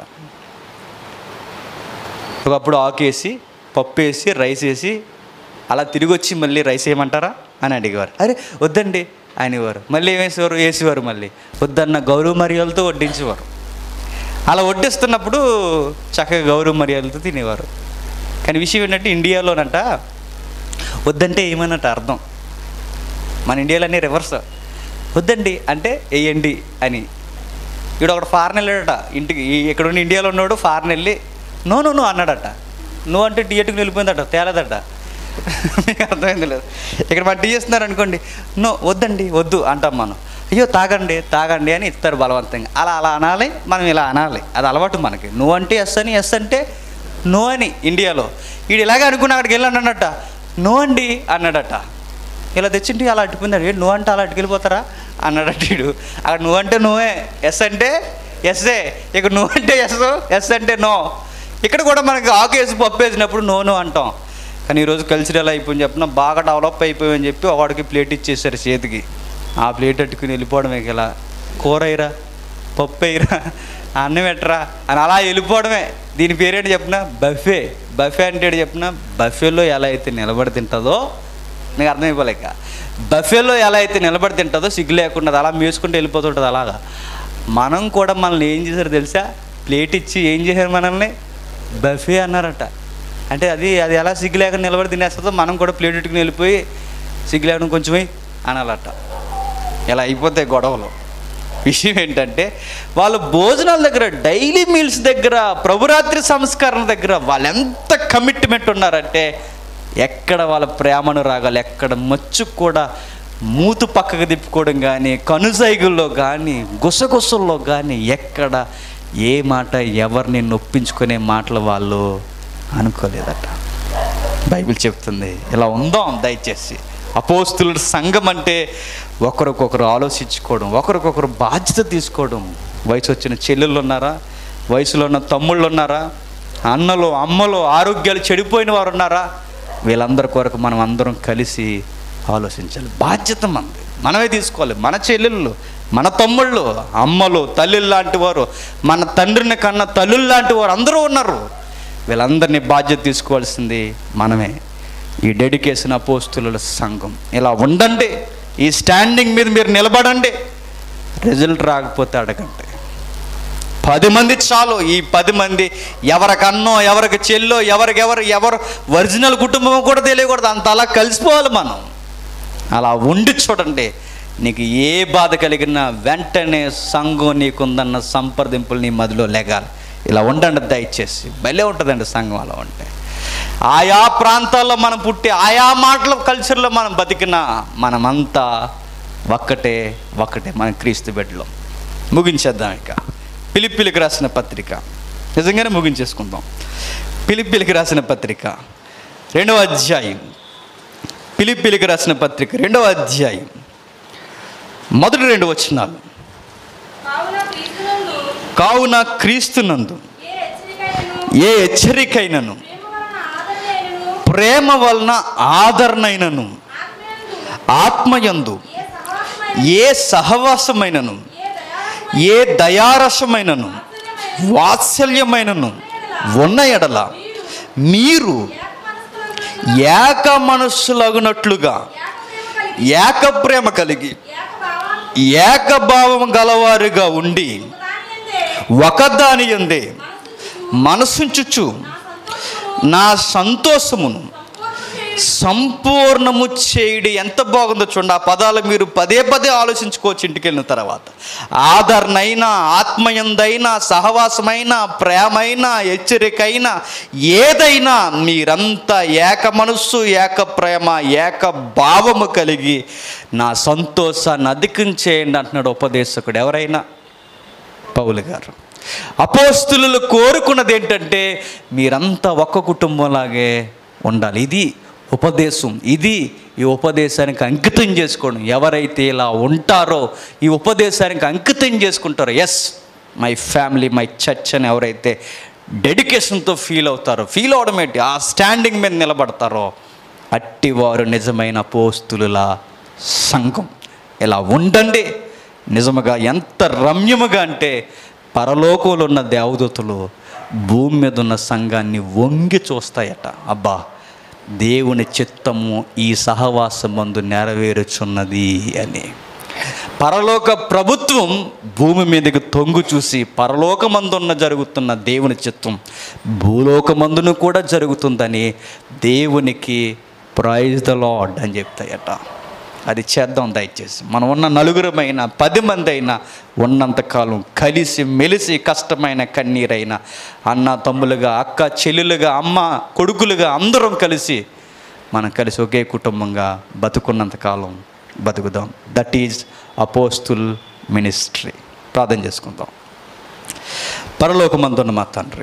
ఒకప్పుడు ఆకు వేసి పప్పు వేసి రైస్ వేసి అలా తిరిగి వచ్చి మళ్ళీ రైస్ వేయమంటారా అని అడిగేవారు అరే వద్దండి అనేవారు మళ్ళీ ఏమేసేవారు వేసేవారు మళ్ళీ వద్దన్న గౌరవ మర్యాదలతో వడ్డించేవారు అలా వడ్డిస్తున్నప్పుడు చక్కగా గౌరవ మర్యాదలతో తినేవారు కానీ విషయం ఏంటంటే ఇండియాలోనంట వద్దంటే ఏమన్నట్టు అర్థం మన ఇండియాలో అన్నీ రివర్స్ వద్దండి అంటే వేయండి అని ఇక్కడ ఒకడు ఫారెన్ వెళ్ళాడట ఇంటికి ఈ- ఇక్కడ ఉన్న ఇండియాలో ఉన్నాడు ఫారెన్ వెళ్ళి నో నో నో అన్నాడట నువ్వు అంటే టీఎట్కి వెళ్ళిపోయిందట తేలేదట మీకు అర్థమైంది లేదు ఇక్కడ మనం టీ చేస్తున్నారు అనుకోండి నో వద్దండి వద్దు అంటాం మనం అయ్యో తాగండి తాగండి అని ఇస్తారు బలవంతంగా అలా అలా అనాలి మనం ఇలా అనాలి అది అలవాటు మనకి నువ్వు అంటే ఎస్ అని ఎస్ అంటే నో అని ఇండియాలో వీడు ఇలాగే అనుకుని అక్కడికి వెళ్ళాను అన్నట్ట నో అండి అన్నాడట ఇలా తెచ్చింటి అలా అట్టుకుందాడు ఏంటి నువ్వు అంటే అలా అట్టుకెళ్ళిపోతారా అన్నాడట వీడు అక్కడ నువ్వు అంటే నువ్వే ఎస్ అంటే ఎస్ఏ ఇక్కడ నువ్వు అంటే ఎస్ ఎస్ అంటే నో ఇక్కడ కూడా మనకి ఆకు వేసి పప్పు వేసినప్పుడు నో నో అంటాం కానీ ఈరోజు కల్చరల్ అయిపోయింది చెప్పిన బాగా డెవలప్ అయిపోయామని చెప్పి ఒకడికి ప్లేట్ ఇచ్చేసారు చేతికి ఆ ప్లేట్ అట్టుకుని వెళ్ళిపోవడమే ఇలా కూర అయిరా పప్పు అయిరా అన్నం పెట్టరా అని అలా వెళ్ళిపోవడమే దీని పేరేంటి చెప్పిన బఫే బఫే అంటే ఏంటి చెప్పిన బఫేలో ఎలా అయితే నిలబడి తింటుందో నీకు అర్థమైపోలేక బఫేలో ఎలా అయితే నిలబడి తింటుందో సిగ్గు లేకుండా అది అలా మేసుకుంటూ వెళ్ళిపోతుంటుంది అలాగా మనం కూడా మనల్ని ఏం చేశారు తెలుసా ప్లేట్ ఇచ్చి ఏం చేశారు మనల్ని బఫే అన్నారట అంటే అది అది ఎలా సిగ్గు లేకుండా నిలబడి తినేస్తుందో మనం కూడా ప్లేట్ ఇట్టుకుని వెళ్ళిపోయి సిగ్గు లేకుండా కొంచెం వెయ్యి అనాలట ఇలా అయిపోతాయి గొడవలు విషయం ఏంటంటే వాళ్ళు భోజనాల దగ్గర డైలీ మీల్స్ దగ్గర ప్రభురాత్రి సంస్కరణ దగ్గర వాళ్ళు ఎంత కమిట్మెంట్ ఉన్నారంటే ఎక్కడ వాళ్ళ ప్రేమను రాగాలి ఎక్కడ మచ్చు కూడా మూతు పక్కకు తిప్పుకోవడం కానీ కనుసైగుల్లో కానీ గుసగుసల్లో కానీ ఎక్కడ ఏ మాట ఎవరిని నొప్పించుకునే మాటలు వాళ్ళు అనుకోలేదట బైబిల్ చెప్తుంది ఇలా ఉందాం దయచేసి అపోస్తుల సంఘం అంటే ఒకరికొకరు ఆలోచించుకోవడం ఒకరికొకరు బాధ్యత తీసుకోవడం వయసు వచ్చిన చెల్లెళ్ళు ఉన్నారా వయసులో ఉన్న తమ్ముళ్ళు ఉన్నారా అన్నలు అమ్మలు ఆరోగ్యాలు చెడిపోయిన వారు ఉన్నారా వీళ్ళందరి కొరకు మనం అందరం కలిసి ఆలోచించాలి బాధ్యత మనది మనమే తీసుకోవాలి మన చెల్లెళ్ళు మన తమ్ముళ్ళు అమ్మలు తల్లులు లాంటి వారు మన తండ్రిని కన్న తల్లులు లాంటి వారు అందరూ ఉన్నారు వీళ్ళందరినీ బాధ్యత తీసుకోవాల్సింది మనమే ఈ డెడికేషన్ అపోస్తుల సంఘం ఇలా ఉండండి ఈ స్టాండింగ్ మీద మీరు నిలబడండి రిజల్ట్ రాకపోతే అడగండి పది మంది చాలు ఈ పది మంది ఎవరికన్నో ఎవరికి చెల్లో ఎవరికి ఎవరు ఎవరు ఒరిజినల్ కుటుంబం కూడా తెలియకూడదు అంత అలా కలిసిపోవాలి మనం అలా ఉండి చూడండి నీకు ఏ బాధ కలిగినా వెంటనే సంఘం నీకుందన్న సంప్రదింపులు నీ మదిలో లెగాలి ఇలా ఉండండి దయచేసి భలే ఉంటుందండి సంఘం అలా ఉంటే ఆయా ప్రాంతాల్లో మనం పుట్టి ఆయా మాటల కల్చర్లో మనం బతికినా మనమంతా ఒక్కటే ఒక్కటే మన క్రీస్తు బిడ్డలో ముగించేద్దాం ఇక పిలిపిలికి రాసిన పత్రిక నిజంగానే ముగించేసుకుందాం పిలిపిలికి రాసిన పత్రిక రెండవ అధ్యాయం పిలిపిలికి రాసిన పత్రిక రెండవ అధ్యాయం మొదటి రెండు వచనాలు కావున క్రీస్తునందు కావున క్రీస్తునందు ఏ హెచ్చరికైనను ఏ హెచ్చరికైనను ప్రేమ వలన ఆదరణైనను ప్రేమ వలన ఆదరణైనను ఆత్మయందు ఆత్మయందు ఏ సహవాసమైన ఏ సహవాసమైనను ఏ దయారసమైన ఏ దయారసమైనను వాత్సల్యమైనను ఉన్న ఎడల మీరు ఏక మనస్కులందు ఏక మనస్సులగునట్లుగా ఏక ప్రేమ కలిగి ఏక ప్రేమ కలిగి ఏక భావం ఏకభావం గలవారుగా ఉండి దానియందే ఒకదాని ఎందే మనసుంచుచు మనసుంచుచు నా సంతోషమును నా సంతోషమును సంపూర్ణము చేయడి ఎంత బాగుందో చూడండి ఆ పదాలు మీరు పదే పదే ఆలోచించుకోవచ్చు ఇంటికి వెళ్ళిన తర్వాత ఆదరణైనా ఆత్మయందైనా సహవాసమైన ప్రేమైన హెచ్చరికైన ఏదైనా మీరంతా ఏక మనస్సు ఏక ప్రేమ ఏక భావము కలిగి నా సంతోషాన్ని అధికం చేయండి అంటున్నాడు ఉపదేశకుడు ఎవరైనా పౌలు గారు అపోస్తులు కోరుకున్నది ఏంటంటే మీరంతా ఒక్క కుటుంబంలాగే ఉండాలి ఇది ఉపదేశం ఇది ఈ ఉపదేశానికి అంకితం చేసుకోండి ఎవరైతే ఇలా ఉంటారో ఈ ఉపదేశానికి అంకితం చేసుకుంటారో yes my family my church అని ఎవరైతే డెడికేషన్తో ఫీల్ అవుతారో ఫీల్ అవడం ఏంటి ఆ స్టాండింగ్ మీద నిలబడతారో అట్టివారు నిజమైన పోస్తుల సంఘం ఇలా ఉండండి నిజముగా ఎంత రమ్యముగా అంటే పరలోకంలో ఉన్న దేవదూతలు భూమి మీద ఉన్న సంఘాన్ని వంగి చూస్తాయట అబ్బా దేవుని చిత్తము ఈ సహవాసమందు నెరవేరుచున్నది అని పరలోక ప్రభుత్వం భూమి మీదకి తొంగు చూసి పరలోకమందున్న జరుగుతున్న దేవుని చిత్తం భూలోకమందును కూడా జరుగుతుందని దేవునికి ప్రైజ్ ద లాడ్ అని చెప్తాయట అది చేద్దాం దయచేసి మనం ఉన్న నలుగురమైన పది మంది అయినా ఉన్నంతకాలం కలిసి మెలిసి కష్టమైన కన్నీరైన అన్న తమ్ములుగా అక్క చెల్లెలుగా అమ్మ కొడుకులుగా అందరం కలిసి మనం కలిసి ఒకే కుటుంబంగా బతుకున్నంతకాలం బతుకుదాం దట్ ఈజ్ అపోస్తుల్ మినిస్ట్రీ ప్రార్థన చేసుకుందాం పరలోకమందున్న మా తండ్రి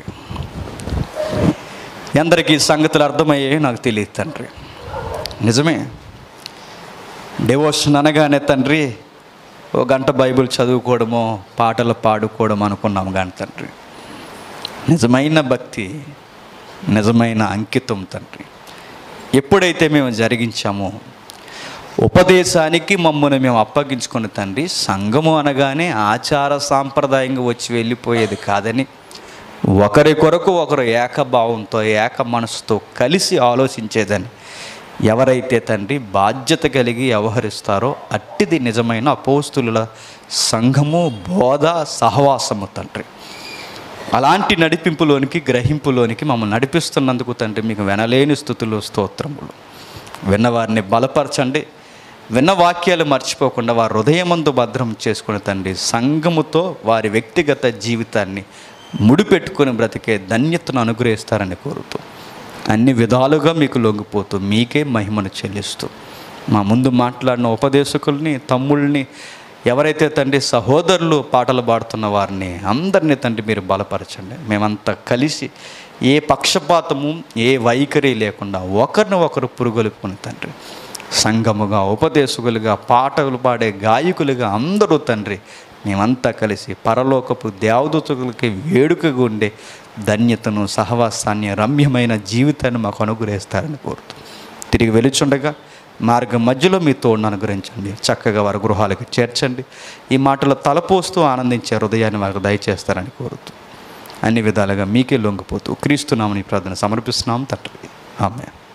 ఎందరికీ ఈ సంగతులు అర్థమయ్యాయో నాకు తెలియదు తండ్రి నిజమే డివోషన్ అనగానే తండ్రి ఓ గంట బైబిల్ చదువుకోవడమో పాటలు పాడుకోవడం అనుకున్నాం కానీ తండ్రి నిజమైన భక్తి నిజమైన అంకితం తండ్రి ఎప్పుడైతే మేము జరిగించామో ఉపదేశానికి మమ్మల్ని మేము అప్పగించుకుని తండ్రి సంఘము అనగానే ఆచార సాంప్రదాయంగా వచ్చి వెళ్ళిపోయేది కాదని ఒకరి కొరకు ఒకరు ఏకభావంతో ఏక మనసుతో కలిసి ఆలోచించేదని ఎవరైతే తండ్రి బాధ్యత కలిగి వ్యవహరిస్తారో అట్టిది నిజమైన అపోస్తుల సంఘము బోధ సహవాసము తండ్రి అలాంటి నడిపింపులోనికి గ్రహింపులోనికి మమ్మల్ని నడిపిస్తున్నందుకు తండ్రి మీకు వినలేని స్థుతులు స్తోత్రములు విన్నవారిని బలపరచండి విన్న వాక్యాలు మర్చిపోకుండా వారి హృదయమందు భద్రం చేసుకుని తండ్రి సంఘముతో వారి వ్యక్తిగత జీవితాన్ని ముడిపెట్టుకుని బ్రతికే ధన్యతను అనుగ్రహిస్తారని కోరుతూ అన్ని విధాలుగా మీకు లొంగిపోతూ మీకే మహిమను చెల్లిస్తూ మా ముందు మాట్లాడిన ఉపదేశకుల్ని తమ్ముళ్ళని ఎవరైతే తండ్రి సహోదరులు పాటలు పాడుతున్న వారిని అందరినీ తండ్రి మీరు బలపరచండి మేమంతా కలిసి ఏ పక్షపాతము ఏ వైఖరి లేకుండా ఒకరిని ఒకరు పురుగొలుపుకుని తండ్రి సంఘముగా ఉపదేశకులుగా పాటలు పాడే గాయకులుగా అందరూ తండ్రి మేమంతా కలిసి పరలోకపు దేవదూతకులకి వేడుకగా ఉండే ధన్యతను సహవాసాన్ని రమ్యమైన జీవితాన్ని మాకు అనుగ్రహిస్తారని కోరుతూ తిరిగి వెలుచుండగా మార్గం మధ్యలో మీ తోడును అనుగ్రహించండి చక్కగా వారి గృహాలకు చేర్చండి ఈ మాటలు తలపోస్తూ ఆనందించే హృదయాన్ని వారికి దయచేస్తారని కోరుతూ అన్ని విధాలుగా మీకే లొంగిపోతూ క్రీస్తునామని ప్రార్థన సమర్పిస్తున్నాం తండ్రి ఆమె